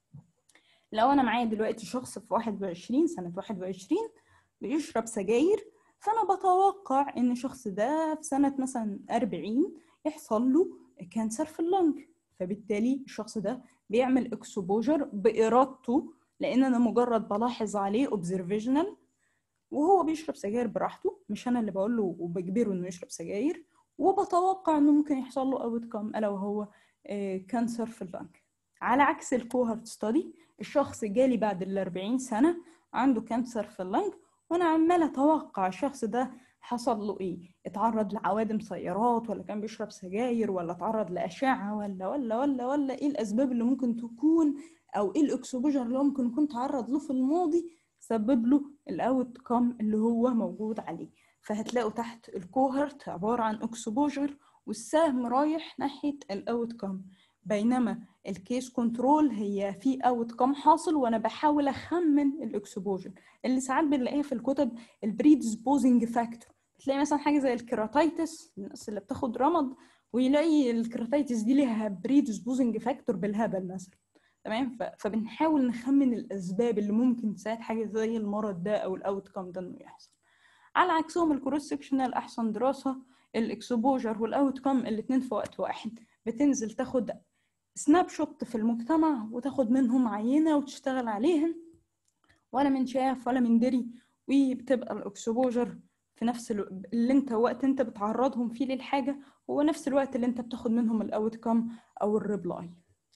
لو انا معايا دلوقتي شخص في 21 سنة 21 بيشرب سجاير فانا بتوقع ان الشخص ده في سنة مثلا 40 يحصل له كانسر في اللنج فبالتالي الشخص ده بيعمل اكسبوجر بإرادته لان انا مجرد بلاحظ عليه observational وهو بيشرب سجاير براحته مش انا اللي بقول له وبجبره انه يشرب سجاير وبتوقع انه ممكن يحصل له اوت كام الا وهو كانسر في اللنج على عكس الكوهورت ستادي الشخص جالي بعد ال 40 سنه عنده كانسر في اللنج وانا عماله اتوقع الشخص ده حصل له ايه اتعرض لعوادم سيارات ولا كان بيشرب سجاير ولا اتعرض لاشعه ولا ولا ولا ولا ايه الاسباب اللي ممكن تكون او ايه الاكسبوجر اللي هو ممكن يكون تعرض له في الماضي سبب له الاوت كام اللي هو موجود عليه فهتلاقوا تحت الكوهرت عباره عن اكسبوجر والسهم رايح ناحيه الاوت كام بينما الكيس كنترول هي في اوت كام حاصل وانا بحاول اخمن الاكسبوجر اللي ساعات بنلاقيها في الكتب البريدسبوزنج فاكتور بتلاقي مثلا حاجه زي الكيراتايتس الناس اللي بتاخد رمض ويلاقي الكيراتايتس دي ليها بريدسبوزنج فاكتور بالهبل مثلا تمام فبنحاول نخمن الاسباب اللي ممكن تساعد حاجه زي المرض ده او الاوت كام ده انه يحصل على عكسهم الكروس سكشنال احسن دراسه الاكسبوجر والاوت كام الاثنين في وقت واحد بتنزل تاخد سناب شوت في المجتمع وتاخد منهم عينه وتشتغل عليها ولا من شاف ولا من دري وبتبقى الاكسبوجر في نفس الو... اللي انت وقت انت بتعرضهم فيه للحاجه هو نفس الوقت اللي انت بتاخد منهم الاوت كام او الريبلاي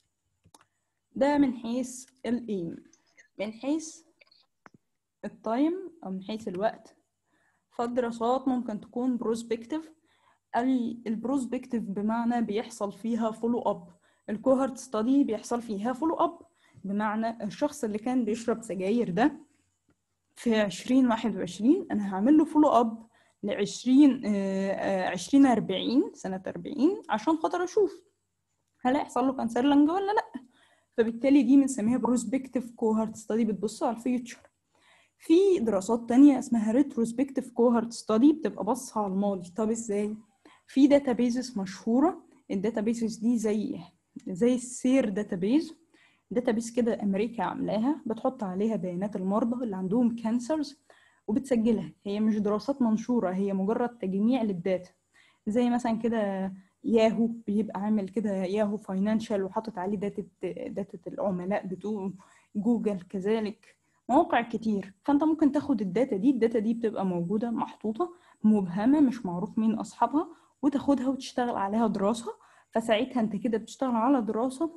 ده من حيث الايم من حيث التايم او من حيث الوقت فالدراسات ممكن تكون بروسبكتيف البروسبكتيف بمعنى بيحصل فيها فولو اب الكوهرت ستادي بيحصل فيها فولو اب بمعنى الشخص اللي كان بيشرب سجاير ده في عشرين واحد وعشرين أنا هعمل له فولو أب لعشرين عشرين أربعين سنة أربعين عشان خاطر أشوف هل هيحصل له كانسر لنج ولا لأ فبالتالي دي بنسميها بروسبكتيف كوهرت ستادي بتبص على الفيوتشر في دراسات تانية اسمها ريتروسبكتيف كوهرت ستادي بتبقى بص على الماضي طب ازاي في داتابيزز مشهورة الداتابيزز دي زي زي السير داتابيز داتابيز كده امريكا عاملاها بتحط عليها بيانات المرضى اللي عندهم كانسرز وبتسجلها هي مش دراسات منشورة هي مجرد تجميع للداتا زي مثلا كده ياهو بيبقى عامل كده ياهو فاينانشال وحاطط عليه داتا داتا العملاء بتوعه جوجل كذلك مواقع كتير فانت ممكن تاخد الداتا دي الداتا دي بتبقى موجودة محطوطة مبهمة مش معروف مين أصحابها وتاخدها وتشتغل عليها دراسة فساعتها انت كده بتشتغل على دراسة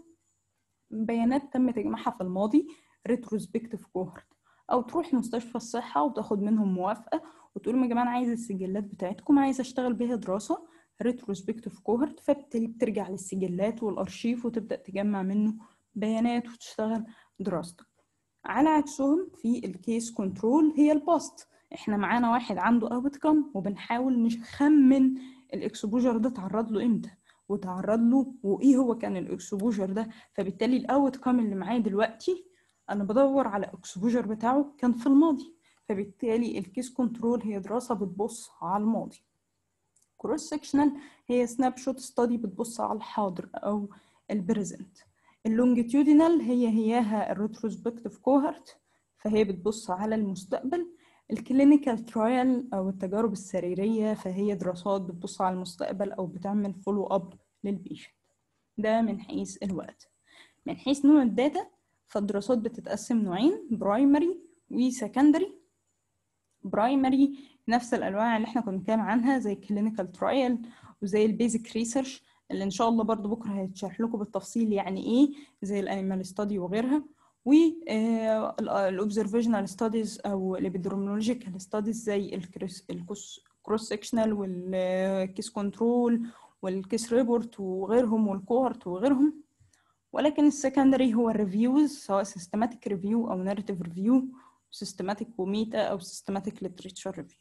بيانات تم تجميعها في الماضي ريتروسبكتيف كوهورت او تروح مستشفى الصحة وتاخد منهم موافقة وتقول لهم يا جماعة انا عايز السجلات بتاعتكم عايز اشتغل بيها دراسة ريتروسبكتيف كوهورت فبالتالي بترجع للسجلات والارشيف وتبدأ تجمع منه بيانات وتشتغل دراستك على عكسهم في الكيس كنترول هي الباست احنا معانا واحد عنده اوت كام وبنحاول نخمن الاكسبوجر ده تعرض له امتى وتعرض له وايه هو كان الاكسبوجر ده فبالتالي الاوت كام اللي معايا دلوقتي انا بدور على الاكسبوجر بتاعه كان في الماضي فبالتالي الكيس كنترول هي دراسه بتبص على الماضي كروس سكشنال هي سناب شوت ستادي بتبص على الحاضر او البريزنت اللونجيتيودينال هي هياها الريتروسبكتيف كوهرت فهي بتبص على المستقبل الكلينيكال ترايل او التجارب السريريه فهي دراسات بتبص على المستقبل او بتعمل فولو اب للبيشنت ده من حيث الوقت من حيث نوع الداتا فالدراسات بتتقسم نوعين برايمري وسكندري برايمري نفس الانواع اللي احنا كنا بنتكلم عنها زي الكلينيكال ترايل وزي البيزك ريسيرش اللي ان شاء الله برضو بكره هيتشرح لكم بالتفصيل يعني ايه زي الانيمال ستادي وغيرها والاوبزرفيشنال ستاديز او الابيدرمولوجيكال ستاديز زي الكروس سكشنال والكيس كنترول والكيس ريبورت وغيرهم والكوهرت وغيرهم ولكن السكندري هو الريفيوز سواء سيستماتيك ريفيو او ناريتيف ريفيو سيستماتيك وميتا او سيستماتيك ليتريتشر ريفيو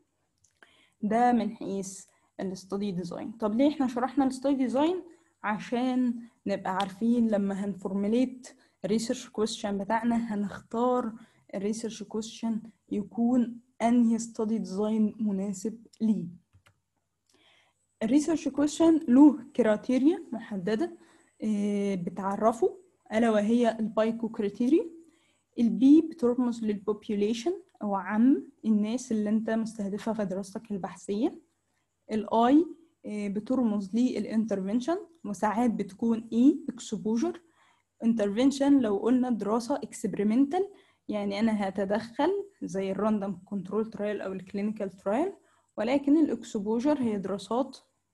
ده من حيث الستادي ديزاين طب ليه احنا شرحنا الستادي ديزاين عشان نبقى عارفين لما هنفورمulate الريسيرش كويستشن بتاعنا هنختار الريسيرش كويستشن يكون انهي ستادي ديزاين مناسب ليه الريسيرش كويشن له كريتيريا محددة آه، بتعرفه ألا وهي البايكو كريتيريا البي بترمز للبوبيوليشن أو عم الناس اللي أنت مستهدفها في دراستك البحثية الاي بترمز للانترفنشن وساعات بتكون اي اكسبوجر انترفنشن لو قلنا دراسة اكسبيرمنتال يعني أنا هتدخل زي الراندوم كنترول ترايل أو الكلينيكال ترايل ولكن الاكسبوجر هي دراسات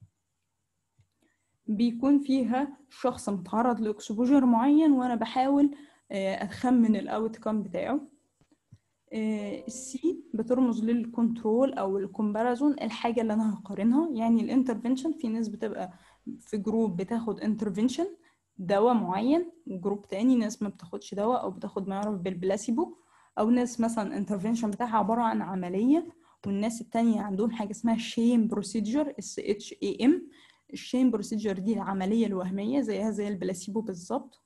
بيكون فيها شخص متعرض لاكسبوجر معين وانا بحاول آه، اخمن الاوتكم بتاعه السي بترمز للكنترول او الكومباريزون الحاجه اللي انا هقارنها يعني الانترفنشن في ناس بتبقى في جروب بتاخد انترفنشن دواء معين وجروب تاني ناس ما بتاخدش دواء او بتاخد ما يعرف بالبلاسيبو او ناس مثلا انترفنشن بتاعها عباره عن عمليه والناس التانية عندهم حاجه اسمها شيم بروسيدجر اس اتش اي ام الشين بروسيجر دي العملية الوهمية زيها زي البلاسيبو بالظبط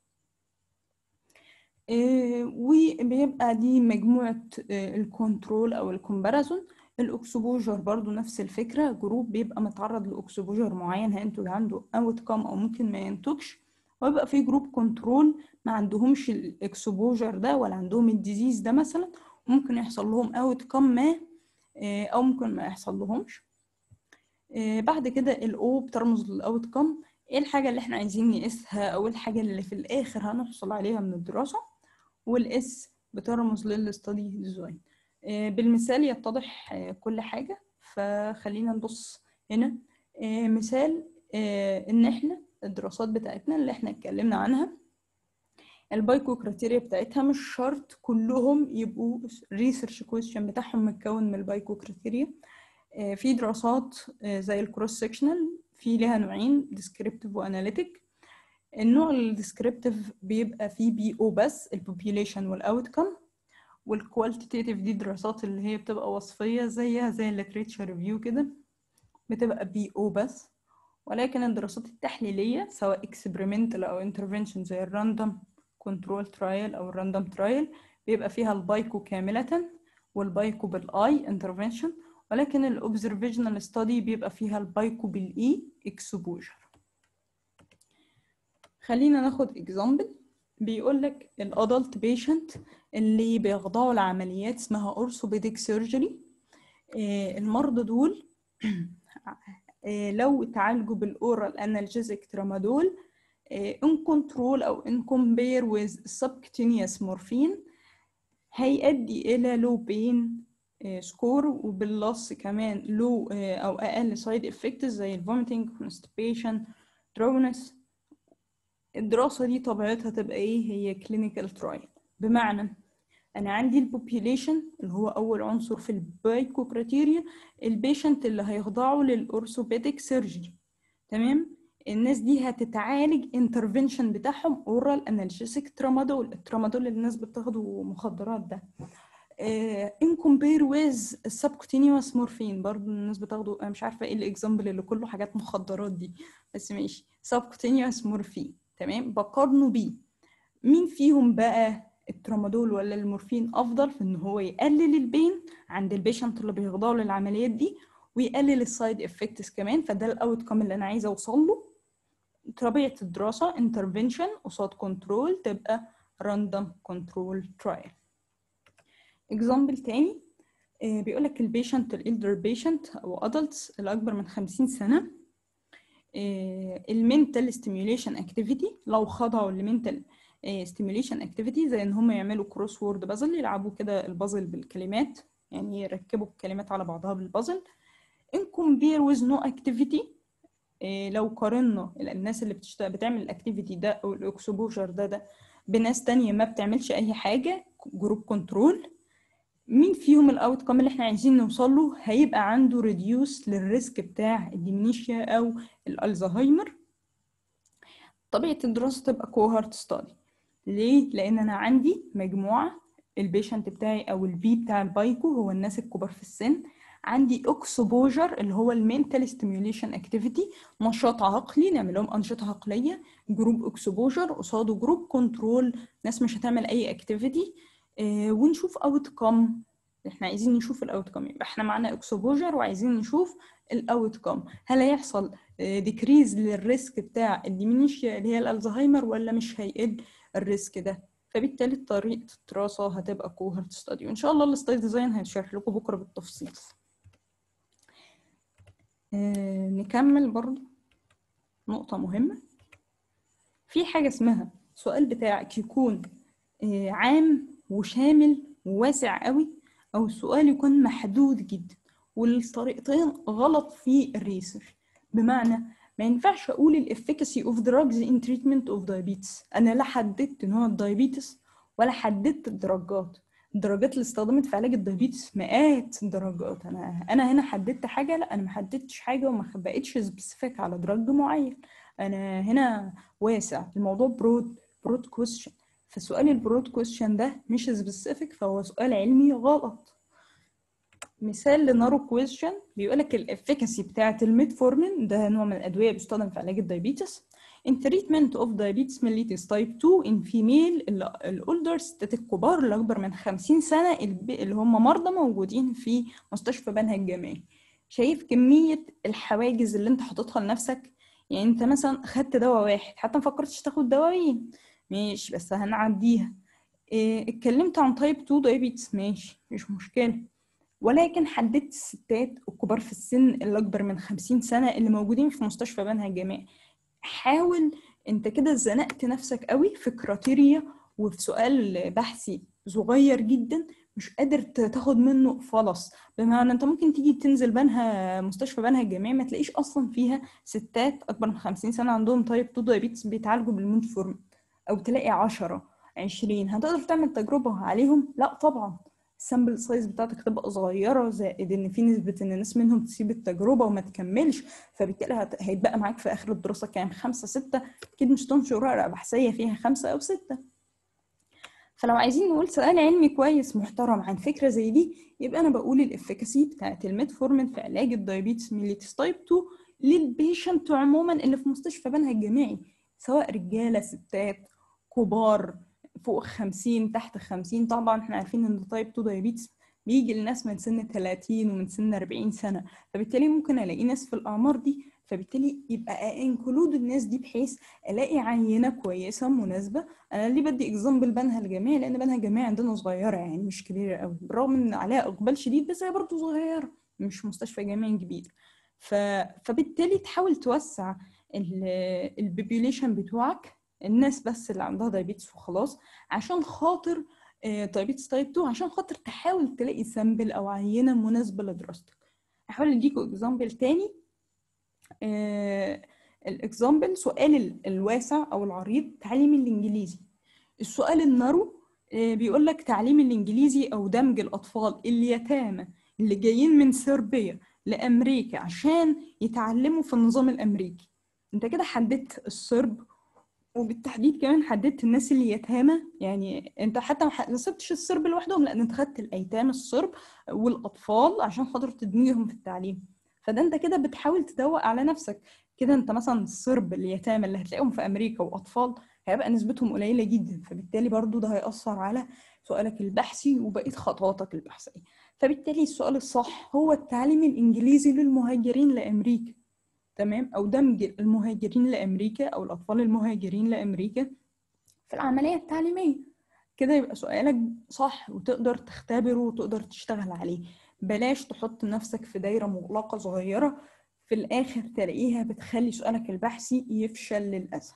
آه، وبيبقى دي مجموعة آه، الكنترول أو الكومباريزون الأكسبوجر برضو نفس الفكرة جروب بيبقى متعرض لأكسبوجر معين هينتج عنده أوتكم أو ممكن ما ينتجش ويبقى في جروب كنترول ما عندهمش الأكسبوجر ده ولا عندهم الديزيز ده مثلا ممكن يحصل لهم أوتكم ما آه، أو ممكن ما يحصل لهمش آه، بعد كده الاو بترمز للاوتكم ايه الحاجة اللي احنا عايزين نقيسها او إيه الحاجة اللي في الاخر هنحصل عليها من الدراسة والاس بترمز للستادي ديزاين بالمثال يتضح آه، كل حاجة فخلينا نبص هنا آه، مثال ان احنا الدراسات بتاعتنا اللي احنا اتكلمنا عنها البايكو كريتيريا بتاعتها مش شرط كلهم يبقوا ريسيرش كويشن بتاعهم متكون من البايكو كريتيريا آه، في دراسات آه، زي الكروس سكشنال في لها نوعين ديسكريبتيف واناليتيك النوع الديسكريبتيف بيبقى فيه بي او بس البوبيوليشن والاوتكم والكوالتيتيف دي دراسات اللي هي بتبقى وصفية زيها زي الليتريتشر ريفيو كده بتبقى بي او بس ولكن الدراسات التحليلية سواء experimental أو intervention زي الراندوم كنترول ترايل أو الراندوم ترايل بيبقى فيها البايكو كاملة والبايكو بالاي intervention ولكن الاوبزرفيشنال ستادي بيبقى فيها البايكو بالاي اكسبوجر خلينا ناخد اكزامبل بيقول لك الادلت بيشنت اللي بيخضعوا لعمليات اسمها اورثوبيديك سيرجري المرضى دول آه، لو اتعالجوا بالاورال انالجيزيك ترامادول ان كنترول او ان كومبير ويز subcutaneous مورفين هيؤدي الى لو بين سكور وباللص كمان لو او اقل سايد افكتس زي الفوميتنج كونستيبيشن درونس الدراسة دي طبيعتها تبقى ايه هي كلينيكال ترايل بمعنى انا عندي البوبيوليشن اللي هو اول عنصر في البايكو كريتيريا البيشنت اللي هيخضعوا للاورثوبيديك سيرجري تمام الناس دي هتتعالج انترفنشن بتاعهم اورال انالجيسيك ترامادول الترامادول اللي الناس بتاخده مخدرات ده ان كومبير ويز السبكوتينيوس مورفين برضه الناس بتاخده انا مش عارفه ايه الاكزامبل اللي كله حاجات مخدرات دي بس ماشي سبكوتينيوس مورفين تمام بقارنه بيه مين فيهم بقى الترامادول ولا المورفين افضل في ان هو يقلل البين عند البيشنت اللي بيخضعوا للعمليات دي ويقلل السايد افكتس كمان فده الاوت كام اللي انا عايزه اوصل له طبيعه الدراسه انترفنشن قصاد كنترول تبقى راندوم كنترول ترايل اكزامبل تاني بيقول لك البيشنت الالدر بيشنت او ادلتس الاكبر من 50 سنه المنتال ستيميوليشن اكتيفيتي لو خضعوا لمنتال ستيميوليشن اكتيفيتي زي ان هم يعملوا كروس وورد بازل يلعبوا كده البازل بالكلمات يعني يركبوا الكلمات على بعضها بالبازل ان كومبير ويز نو اكتيفيتي لو قارنا الناس اللي بتشتغل بتعمل الاكتيفيتي ده او الاكسبوجر ده ده بناس تانية ما بتعملش اي حاجه جروب كنترول مين فيهم الاوت كام اللي احنا عايزين نوصل له هيبقى عنده ريديوس للريسك بتاع الديمنيشيا او الالزهايمر طبيعه الدراسه تبقى كوهارت ستادي ليه لان انا عندي مجموعه البيشنت بتاعي او البي بتاع البايكو هو الناس الكبار في السن عندي اكسبوجر اللي هو المينتال ستيميوليشن اكتيفيتي نشاط عقلي نعمل لهم انشطه عقليه جروب اكسبوجر قصاده جروب كنترول ناس مش هتعمل اي اكتيفيتي آه ونشوف اوت كم احنا عايزين نشوف الاوتكم يبقى احنا معانا اكسبوجر وعايزين نشوف الاوتكم هل هيحصل ديكريز للريسك بتاع الديمينيشيا اللي هي الالزهايمر ولا مش هيقل الريسك ده فبالتالي طريقة الدراسة هتبقى كوهرت ستادي وإن شاء الله الستادي ديزاين هيشرح لكم بكرة بالتفصيل آه نكمل برضو نقطة مهمة في حاجة اسمها السؤال بتاعك يكون آه عام وشامل وواسع قوي أو السؤال يكون محدود جدا والطريقتين غلط في الريسيرش بمعنى ما ينفعش اقول الافكاسي اوف drugs in treatment of diabetes انا لا حددت نوع الدايابيتس ولا حددت الدرجات الدرجات اللي استخدمت في علاج الدايابيتس مئات الدرجات انا انا هنا حددت حاجه لا انا ما حددتش حاجه وما بقتش سبيسيفيك على درج معين انا هنا واسع الموضوع برود برود كويستشن فسؤال البرود كويستشن ده مش سبيسيفيك فهو سؤال علمي غلط مثال لنارو كويستشن بيقولك الافيكاسي بتاعة الميتفورمين ده نوع من الأدوية بيستخدم في علاج الدايابيتس in treatment of diabetes mellitus type 2 in female الأولدر ستات الكبار اللي أكبر من 50 سنة اللي هم مرضى موجودين في مستشفى بنها الجامعي شايف كمية الحواجز اللي انت حاططها لنفسك يعني انت مثلا خدت دواء واحد حتى مفكرتش تاخد دوايين ماشي بس هنعديها إيه اتكلمت عن تايب 2 دايابيتس ماشي مش مشكلة ولكن حددت الستات الكبار في السن اللي أكبر من خمسين سنة اللي موجودين في مستشفى بنها الجامعي حاول انت كده زنقت نفسك قوي في كراتيريا وفي سؤال بحثي صغير جدا مش قادر تاخد منه فلس بمعنى انت ممكن تيجي تنزل بنها مستشفى بنها الجامعي ما تلاقيش اصلا فيها ستات اكبر من خمسين سنة عندهم تايب 2 دايابيتس بيتعالجوا بالمونفورم او تلاقي عشرة عشرين هتقدر تعمل تجربة عليهم لا طبعا السامبل سايز بتاعتك تبقى صغيرة زائد ان في نسبة ان الناس منهم تسيب التجربة وما تكملش فبالتالي هت... هيتبقى معاك في اخر الدراسة كام خمسة ستة اكيد مش تنشر ورقة بحثية فيها خمسة او ستة فلو عايزين نقول سؤال علمي كويس محترم عن فكرة زي دي يبقى انا بقول الافكاسي بتاعت الميتفورمين في علاج الدايابيتس ميليتس تايب 2 للبيشنت عموما اللي في مستشفى بنها الجامعي سواء رجالة ستات كبار فوق 50 تحت 50 طبعا احنا عارفين ان تايب 2 دايابيتس بيجي لناس من سن 30 ومن سن 40 سنة فبالتالي ممكن الاقي ناس في الاعمار دي فبالتالي يبقى انكلود الناس دي بحيث الاقي عينة كويسة مناسبة انا ليه بدي اكزامبل بنها الجامعي لان بنها الجامعي عندنا صغيرة يعني مش كبيرة قوي بالرغم ان عليها اقبال شديد بس هي برضه صغيرة مش مستشفى جامعي كبير ف... فبالتالي تحاول توسع البوبيوليشن بتوعك الناس بس اللي عندها دايابيتس وخلاص عشان خاطر دايابيتس تايب 2 عشان خاطر تحاول تلاقي سامبل او عينه مناسبه لدراستك هحاول اديكم اكزامبل تاني الاكزامبل سؤال الواسع او العريض تعليم الانجليزي السؤال النارو بيقول لك تعليم الانجليزي او دمج الاطفال اليتامى اللي جايين من صربيا لامريكا عشان يتعلموا في النظام الامريكي انت كده حددت الصرب وبالتحديد كمان حددت الناس اللي يتامى يعني انت حتى ما سبتش الصرب لوحدهم لان انت خدت الايتام الصرب والاطفال عشان خاطر تدمجهم في التعليم فده انت كده بتحاول تدوق على نفسك كده انت مثلا الصرب اليتامى اللي هتلاقيهم في امريكا واطفال هيبقى نسبتهم قليله جدا فبالتالي برضو ده هيأثر على سؤالك البحثي وبقيه خطواتك البحثيه فبالتالي السؤال الصح هو التعليم الانجليزي للمهاجرين لامريكا تمام او دمج المهاجرين لامريكا او الاطفال المهاجرين لامريكا في العمليه التعليميه كده يبقى سؤالك صح وتقدر تختبره وتقدر تشتغل عليه بلاش تحط نفسك في دايره مغلقه صغيره في الاخر تلاقيها بتخلي سؤالك البحثي يفشل للاسف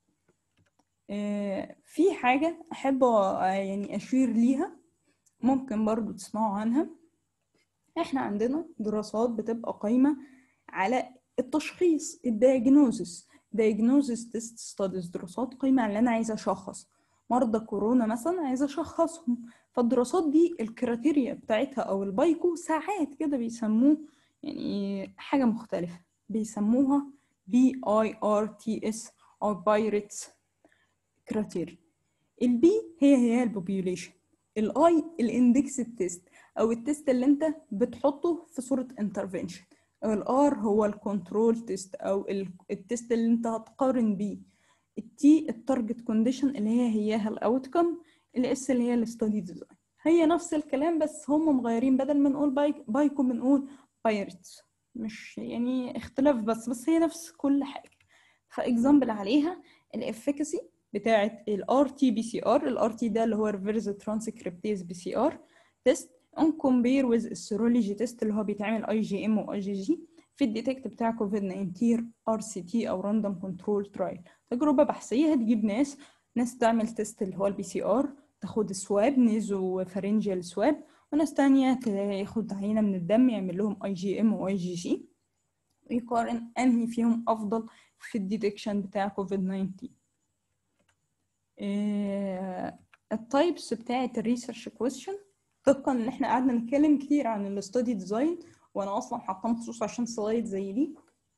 في حاجه احب يعني اشير ليها ممكن برضو تسمعوا عنها احنا عندنا دراسات بتبقى قايمه على التشخيص الدياجنوزس diagnosis test studies دراسات قايمة على اللي أنا عايزة أشخص مرضى كورونا مثلا عايزة أشخصهم فالدراسات دي الكريتيريا بتاعتها أو البايكو ساعات كده بيسموه يعني حاجة مختلفة بيسموها بي اي ار تي اس أو بايرتس كريتيريا البي هي هي البوبيوليشن الاي الاندكس تيست او التيست اللي انت بتحطه في صورة انترفنشن الار هو الكنترول تيست او التيست اللي انت هتقارن بيه التي التارجت كونديشن اللي هي هياها الاوتكم الاس اللي هي الستادي ديزاين هي نفس الكلام بس هم مغيرين بدل ما نقول بايك بايكو بنقول بايرتس مش يعني اختلاف بس بس هي نفس كل حاجة فاكزامبل عليها الافكاسي بتاعت ال RT-PCR ال RT ده اللي هو reverse transcriptase PCR test on compare with السيرولوجي تيست اللي هو بيتعمل اي جي ام واي جي جي في الديتكت بتاع كوفيد 19 ار سي تي او راندوم كنترول ترايل تجربه بحثيه هتجيب ناس ناس تعمل تيست اللي هو البي سي ار تاخد سواب نيزو فارنجيال سواب وناس تانية تاخد عينة من الدم يعمل لهم اي جي ام واي جي جي ويقارن انهي فيهم افضل في الديتكشن بتاع كوفيد 19 إيه التايبس بتاعت الريسيرش كويستشن طبقا ان احنا قعدنا نتكلم كتير عن الاستودي ديزاين وانا اصلا حاطاه مخصوص عشان سلايد زي دي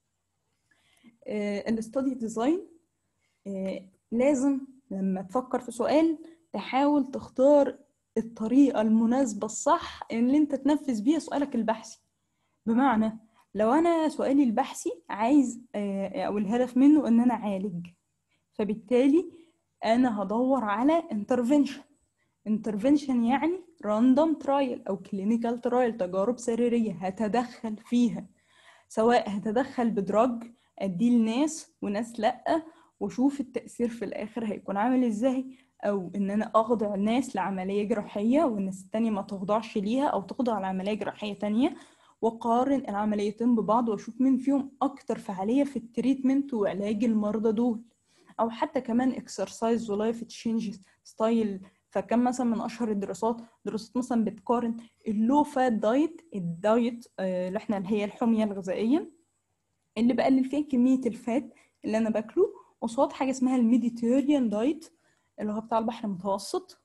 الاستودي ديزاين لازم لما تفكر في سؤال تحاول تختار الطريقة المناسبة الصح اللي انت تنفذ بيها سؤالك البحثي بمعنى لو انا سؤالي البحثي عايز او الهدف منه ان انا اعالج فبالتالي انا هدور على intervention intervention يعني random trial أو clinical trial تجارب سريرية هتدخل فيها سواء هتدخل بدراج أديه لناس وناس لأ وشوف التأثير في الآخر هيكون عامل إزاي أو إن أنا أخضع الناس لعملية جراحية والناس التانية ما تخضعش ليها أو تخضع لعملية جراحية تانية وقارن العمليتين ببعض وأشوف مين فيهم أكتر فعالية في التريتمنت وعلاج المرضى دول أو حتى كمان exercise ولايف تشينج ستايل فكان مثلا من اشهر الدراسات دراسات مثلا بتقارن اللو فات دايت الدايت اللي احنا اللي هي الحميه الغذائيه اللي بقلل فيها كميه الفات اللي انا باكله قصاد حاجه اسمها الميديتيريان دايت اللي هو بتاع البحر المتوسط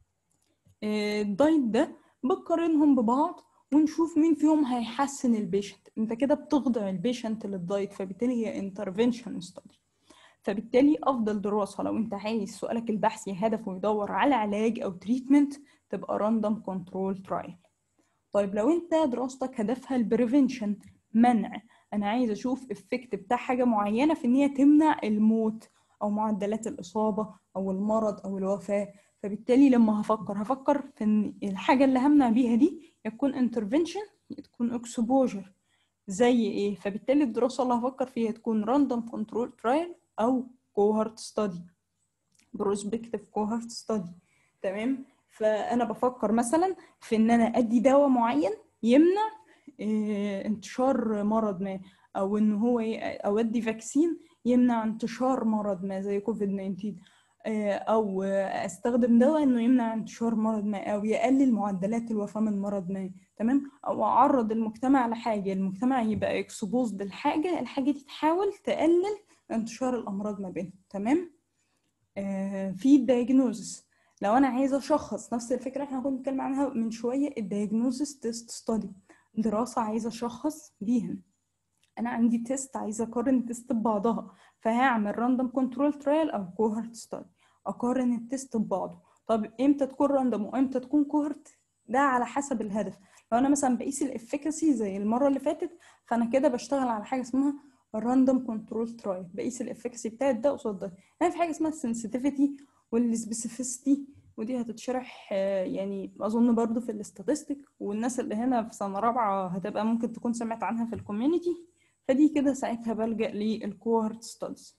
الدايت ده بقارنهم ببعض ونشوف مين فيهم هيحسن البيشنت انت كده بتخضع البيشنت للدايت فبالتالي هي انترفنشن ستادي فبالتالي افضل دراسه لو انت عايز سؤالك البحثي هدفه يدور على علاج او تريتمنت تبقى راندوم كنترول ترايل طيب لو انت دراستك هدفها البريفنشن منع انا عايز اشوف افكت بتاع حاجه معينه في ان هي تمنع الموت او معدلات الاصابه او المرض او الوفاه فبالتالي لما هفكر هفكر في ان الحاجه اللي همنع بيها دي يكون انترفنشن تكون اكسبوجر زي ايه فبالتالي الدراسه اللي هفكر فيها تكون راندوم كنترول ترايل او كوهورت ستادي بروسبكتيف كوهورت ستادي تمام فانا بفكر مثلا في ان انا ادي دواء معين يمنع إيه انتشار مرض ما او ان هو او ادي فاكسين يمنع انتشار مرض ما زي كوفيد 19 إيه او استخدم دواء انه يمنع انتشار مرض ما او يقلل معدلات الوفاه من مرض ما تمام او اعرض المجتمع لحاجه المجتمع يبقى اكسبوزد لحاجه الحاجه دي تحاول تقلل انتشار الامراض ما بينهم تمام آه في الدايجنوزس لو انا عايزه اشخص نفس الفكره احنا كنا بنتكلم عنها من شويه الدايجنوزس تيست ستادي دراسه عايزه اشخص بيها انا عندي تيست عايزه اقارن تيست ببعضها فهعمل راندوم كنترول ترايل او كوهورت ستادي اقارن التيست ببعضه طب امتى تكون راندوم وامتى تكون كوهورت ده على حسب الهدف لو انا مثلا بقيس الافكاسي زي المره اللي فاتت فانا كده بشتغل على حاجه اسمها الراندوم كنترول ترايل بقيس الافكاسي بتاعت ده قصاد ده يعني في حاجه اسمها السنسيتيفيتي والسبيسيفيستي ودي هتتشرح يعني اظن برضو في الاستاتستيك والناس اللي هنا في سنه رابعه هتبقى ممكن تكون سمعت عنها في الكوميونتي فدي كده ساعتها بلجأ للكوهورت ستادز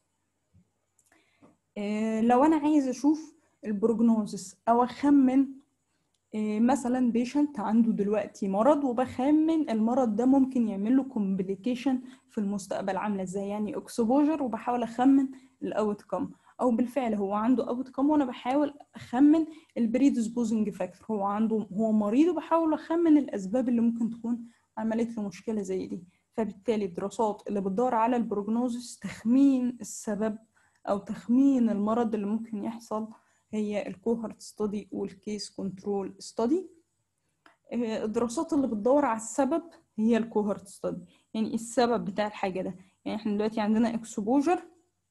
لو انا عايز اشوف البروجنوزس او اخمن مثلا بيشنت عنده دلوقتي مرض وبخمن المرض ده ممكن يعمل له كومبليكيشن في المستقبل عامله ازاي يعني اكسبوجر وبحاول اخمن الاوت كم او بالفعل هو عنده اوت كم وانا بحاول اخمن البريدسبوزنج فاكتور هو عنده هو مريض وبحاول اخمن الاسباب اللي ممكن تكون عملت له مشكله زي دي فبالتالي الدراسات اللي بتدور على البروجنوزس تخمين السبب او تخمين المرض اللي ممكن يحصل هي الكوهورت ستادي والكيس كنترول ستادي الدراسات اللي بتدور على السبب هي الكوهورت ستادي يعني السبب بتاع الحاجه ده يعني احنا دلوقتي عندنا اكسبوجر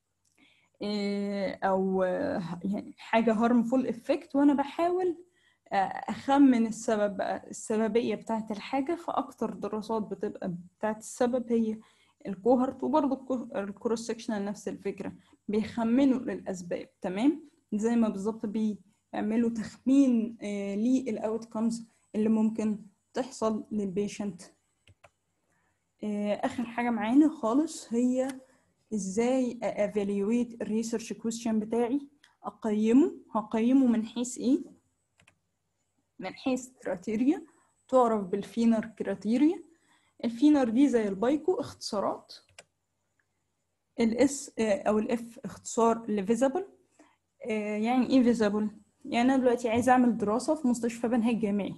او يعني حاجه هارمفول افكت وانا بحاول اخمن السبب بقى السببيه بتاعت الحاجه فاكتر دراسات بتبقى بتاعت السبب هي الكوهرت وبرضه الكروس سكشنال نفس الفكره بيخمنوا للاسباب تمام زي ما بالظبط بي يعملوا تخمين للاوتكمز اللي ممكن تحصل للبيشنت اخر حاجه معانا خالص هي ازاي evaluate الريسيرش كويستشن بتاعي اقيمه هقيمه من حيث ايه من حيث كريتيريا تعرف بالفينر كريتيريا الفينر دي زي البايكو اختصارات الاس او الاف اختصار لفيزابل يعني ايه فيزابل يعني انا دلوقتي عايزه اعمل دراسه في مستشفى بنها الجامعي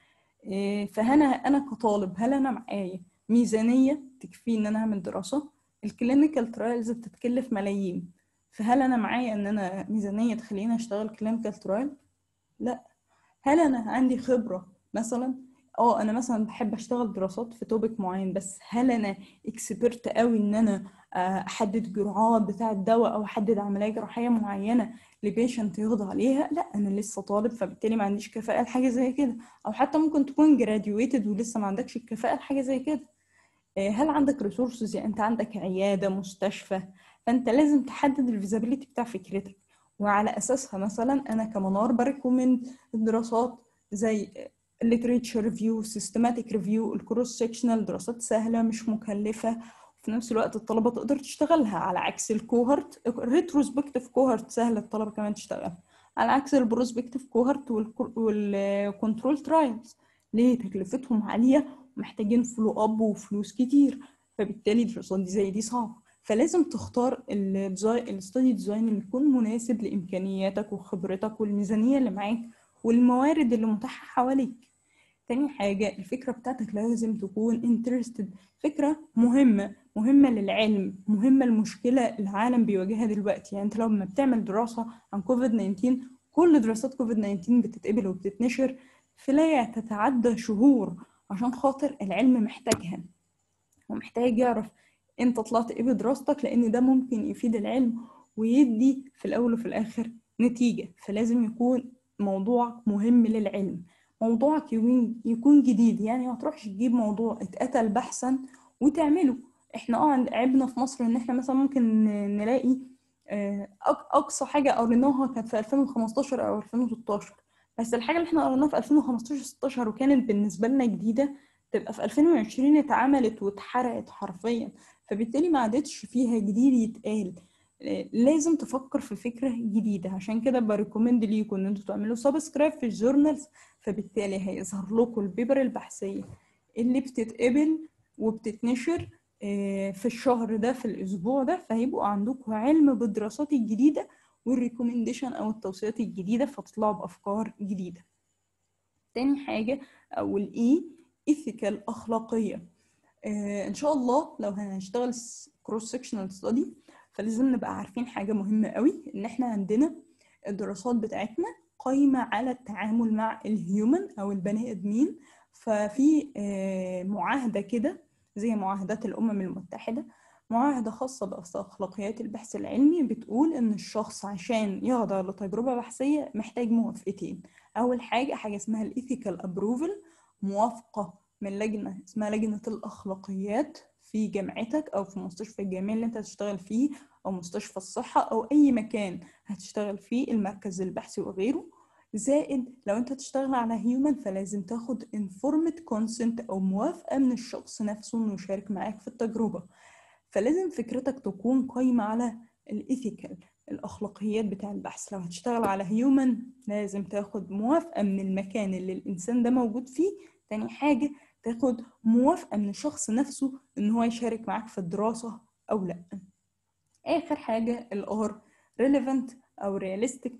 فهنا انا كطالب هل انا معايا ميزانيه تكفي ان انا اعمل دراسه الكلينيكال ترايلز بتتكلف ملايين فهل انا معايا ان انا ميزانيه تخليني اشتغل كلينيكال ترايل لا هل انا عندي خبره مثلا اه انا مثلا بحب اشتغل دراسات في توبيك معين بس هل انا اكسبرت قوي ان انا احدد جرعات بتاعه دواء او احدد عمليه جراحيه معينه لبيشنت يخضع عليها لا انا لسه طالب فبالتالي ما عنديش كفاءه لحاجه زي كده او حتى ممكن تكون جراديويتد ولسه ما عندكش الكفاءه لحاجه زي كده هل عندك ريسورسز يعني انت عندك عياده مستشفى فانت لازم تحدد الفيزابيليتي بتاع فكرتك وعلى اساسها مثلا انا كمنار بريكومند الدراسات زي الليتريتشر ريفيو سيستماتيك ريفيو الكروس سيكشنال دراسات سهله مش مكلفه وفي نفس الوقت الطلبه تقدر تشتغلها على عكس الكوهرت الريتروسبكتيف كوهرت سهل الطلبه كمان تشتغلها على عكس البروسبكتيف كوهرت والكنترول ترايلز ليه تكلفتهم عاليه ومحتاجين فلو اب وفلوس كتير فبالتالي الدراسات دي زي دي صعبه فلازم تختار الستادي ديزاين اللي يكون مناسب لامكانياتك وخبرتك والميزانيه اللي معاك والموارد اللي متاحه حواليك تاني حاجة الفكرة بتاعتك لازم تكون interested فكرة مهمة مهمة للعلم مهمة المشكلة العالم بيواجهها دلوقتي يعني انت لما بتعمل دراسة عن كوفيد 19 كل دراسات كوفيد 19 بتتقبل وبتتنشر في لا تتعدى شهور عشان خاطر العلم محتاجها ومحتاج يعرف انت طلعت ايه بدراستك لان ده ممكن يفيد العلم ويدي في الاول وفي الاخر نتيجة فلازم يكون موضوع مهم للعلم موضوعك يكون يكون جديد يعني ما تروحش تجيب موضوع اتقتل بحثا وتعمله احنا اه عيبنا في مصر ان احنا مثلا ممكن نلاقي اقصى حاجه قريناها كانت في 2015 او 2016 بس الحاجه اللي احنا قريناها في 2015 16 وكانت بالنسبه لنا جديده تبقى في 2020 اتعملت واتحرقت حرفيا فبالتالي ما عادتش فيها جديد يتقال لازم تفكر في فكرة جديدة عشان كده بريكومند ليكم ان انتوا تعملوا سبسكرايب في الجورنالز فبالتالي هيظهر لكم البيبر البحثية اللي بتتقبل وبتتنشر في الشهر ده في الاسبوع ده فهيبقوا عندكم علم بالدراسات الجديدة والريكومنديشن او التوصيات الجديدة فتطلعوا بافكار جديدة تاني حاجة او الاي ethical اخلاقية ان شاء الله لو هنشتغل كروس سكشنال ستادي فلازم نبقى عارفين حاجة مهمة قوي إن إحنا عندنا الدراسات بتاعتنا قايمة على التعامل مع الهيومن أو البني آدمين ففي معاهدة كده زي معاهدات الأمم المتحدة معاهدة خاصة بأخلاقيات البحث العلمي بتقول إن الشخص عشان يخضع لتجربة بحثية محتاج موافقتين أول حاجة حاجة اسمها الإيثيكال أبروفل موافقة من لجنة اسمها لجنة الأخلاقيات في جامعتك او في مستشفى الجامعي اللي انت هتشتغل فيه او مستشفى الصحة او اي مكان هتشتغل فيه المركز البحثي وغيره زائد لو انت هتشتغل على هيومن فلازم تاخد informed consent او موافقة من الشخص نفسه انه يشارك معاك في التجربة فلازم فكرتك تكون قايمة على الايثيكال الاخلاقيات بتاع البحث لو هتشتغل على هيومن لازم تاخد موافقة من المكان اللي الانسان ده موجود فيه تاني حاجة تاخد موافقة من الشخص نفسه إن هو يشارك معاك في الدراسة أو لأ آخر حاجة الآر relevant أو realistic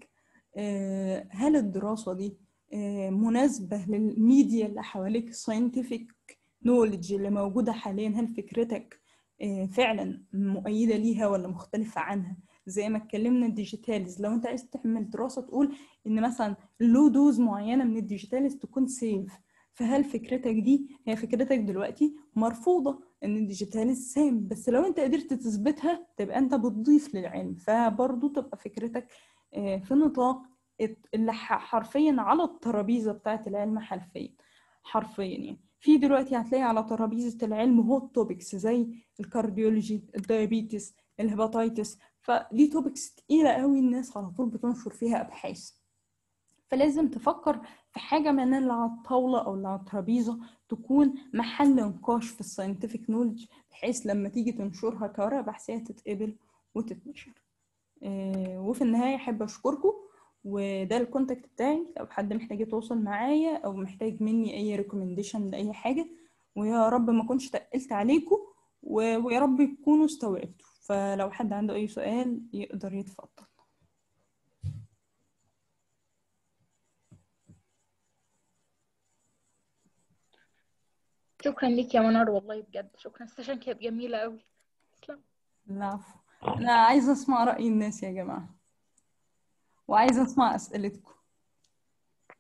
هل الدراسة دي مناسبة للميديا اللي حواليك scientific knowledge اللي موجودة حاليا هل فكرتك فعلا مؤيدة ليها ولا مختلفة عنها زي ما اتكلمنا الديجيتاليز لو انت عايز تعمل دراسة تقول ان مثلا لو دوز معينة من الديجيتاليز تكون سيف فهل فكرتك دي هي فكرتك دلوقتي مرفوضة ان الديجيتاليز سام بس لو انت قدرت تثبتها تبقى انت بتضيف للعلم فبرضه تبقى فكرتك في نطاق اللي حرفيا على الترابيزة بتاعت العلم حرفيا حرفيا يعني في دلوقتي هتلاقي على ترابيزة العلم هوت توبكس زي الكارديولوجي الدايابيتس الهيباتيتس فدي توبكس تقيلة قوي الناس على طول بتنشر فيها أبحاث فلازم تفكر في حاجة من اللي على الطاولة أو اللي على الترابيزة تكون محل نقاش في الساينتفك نولج بحيث لما تيجي تنشرها كورقة بحثية تتقبل وتتنشر آه، وفي النهاية أحب أشكركم وده الكونتاكت بتاعي لو حد محتاج يتواصل معايا أو محتاج مني أي ريكومنديشن لأي حاجة ويا رب ما كنتش تقلت عليكم و- ويا رب تكونوا استوعبتوا فلو حد عنده أي سؤال يقدر يتفضل شكرا ليك يا منار والله بجد شكرا السيشن كانت جميلة قوي تسلم العفو أنا عايزة أسمع رأي الناس يا جماعة وعايزة أسمع أسئلتكم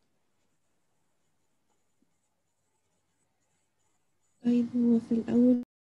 طيب هو في الأول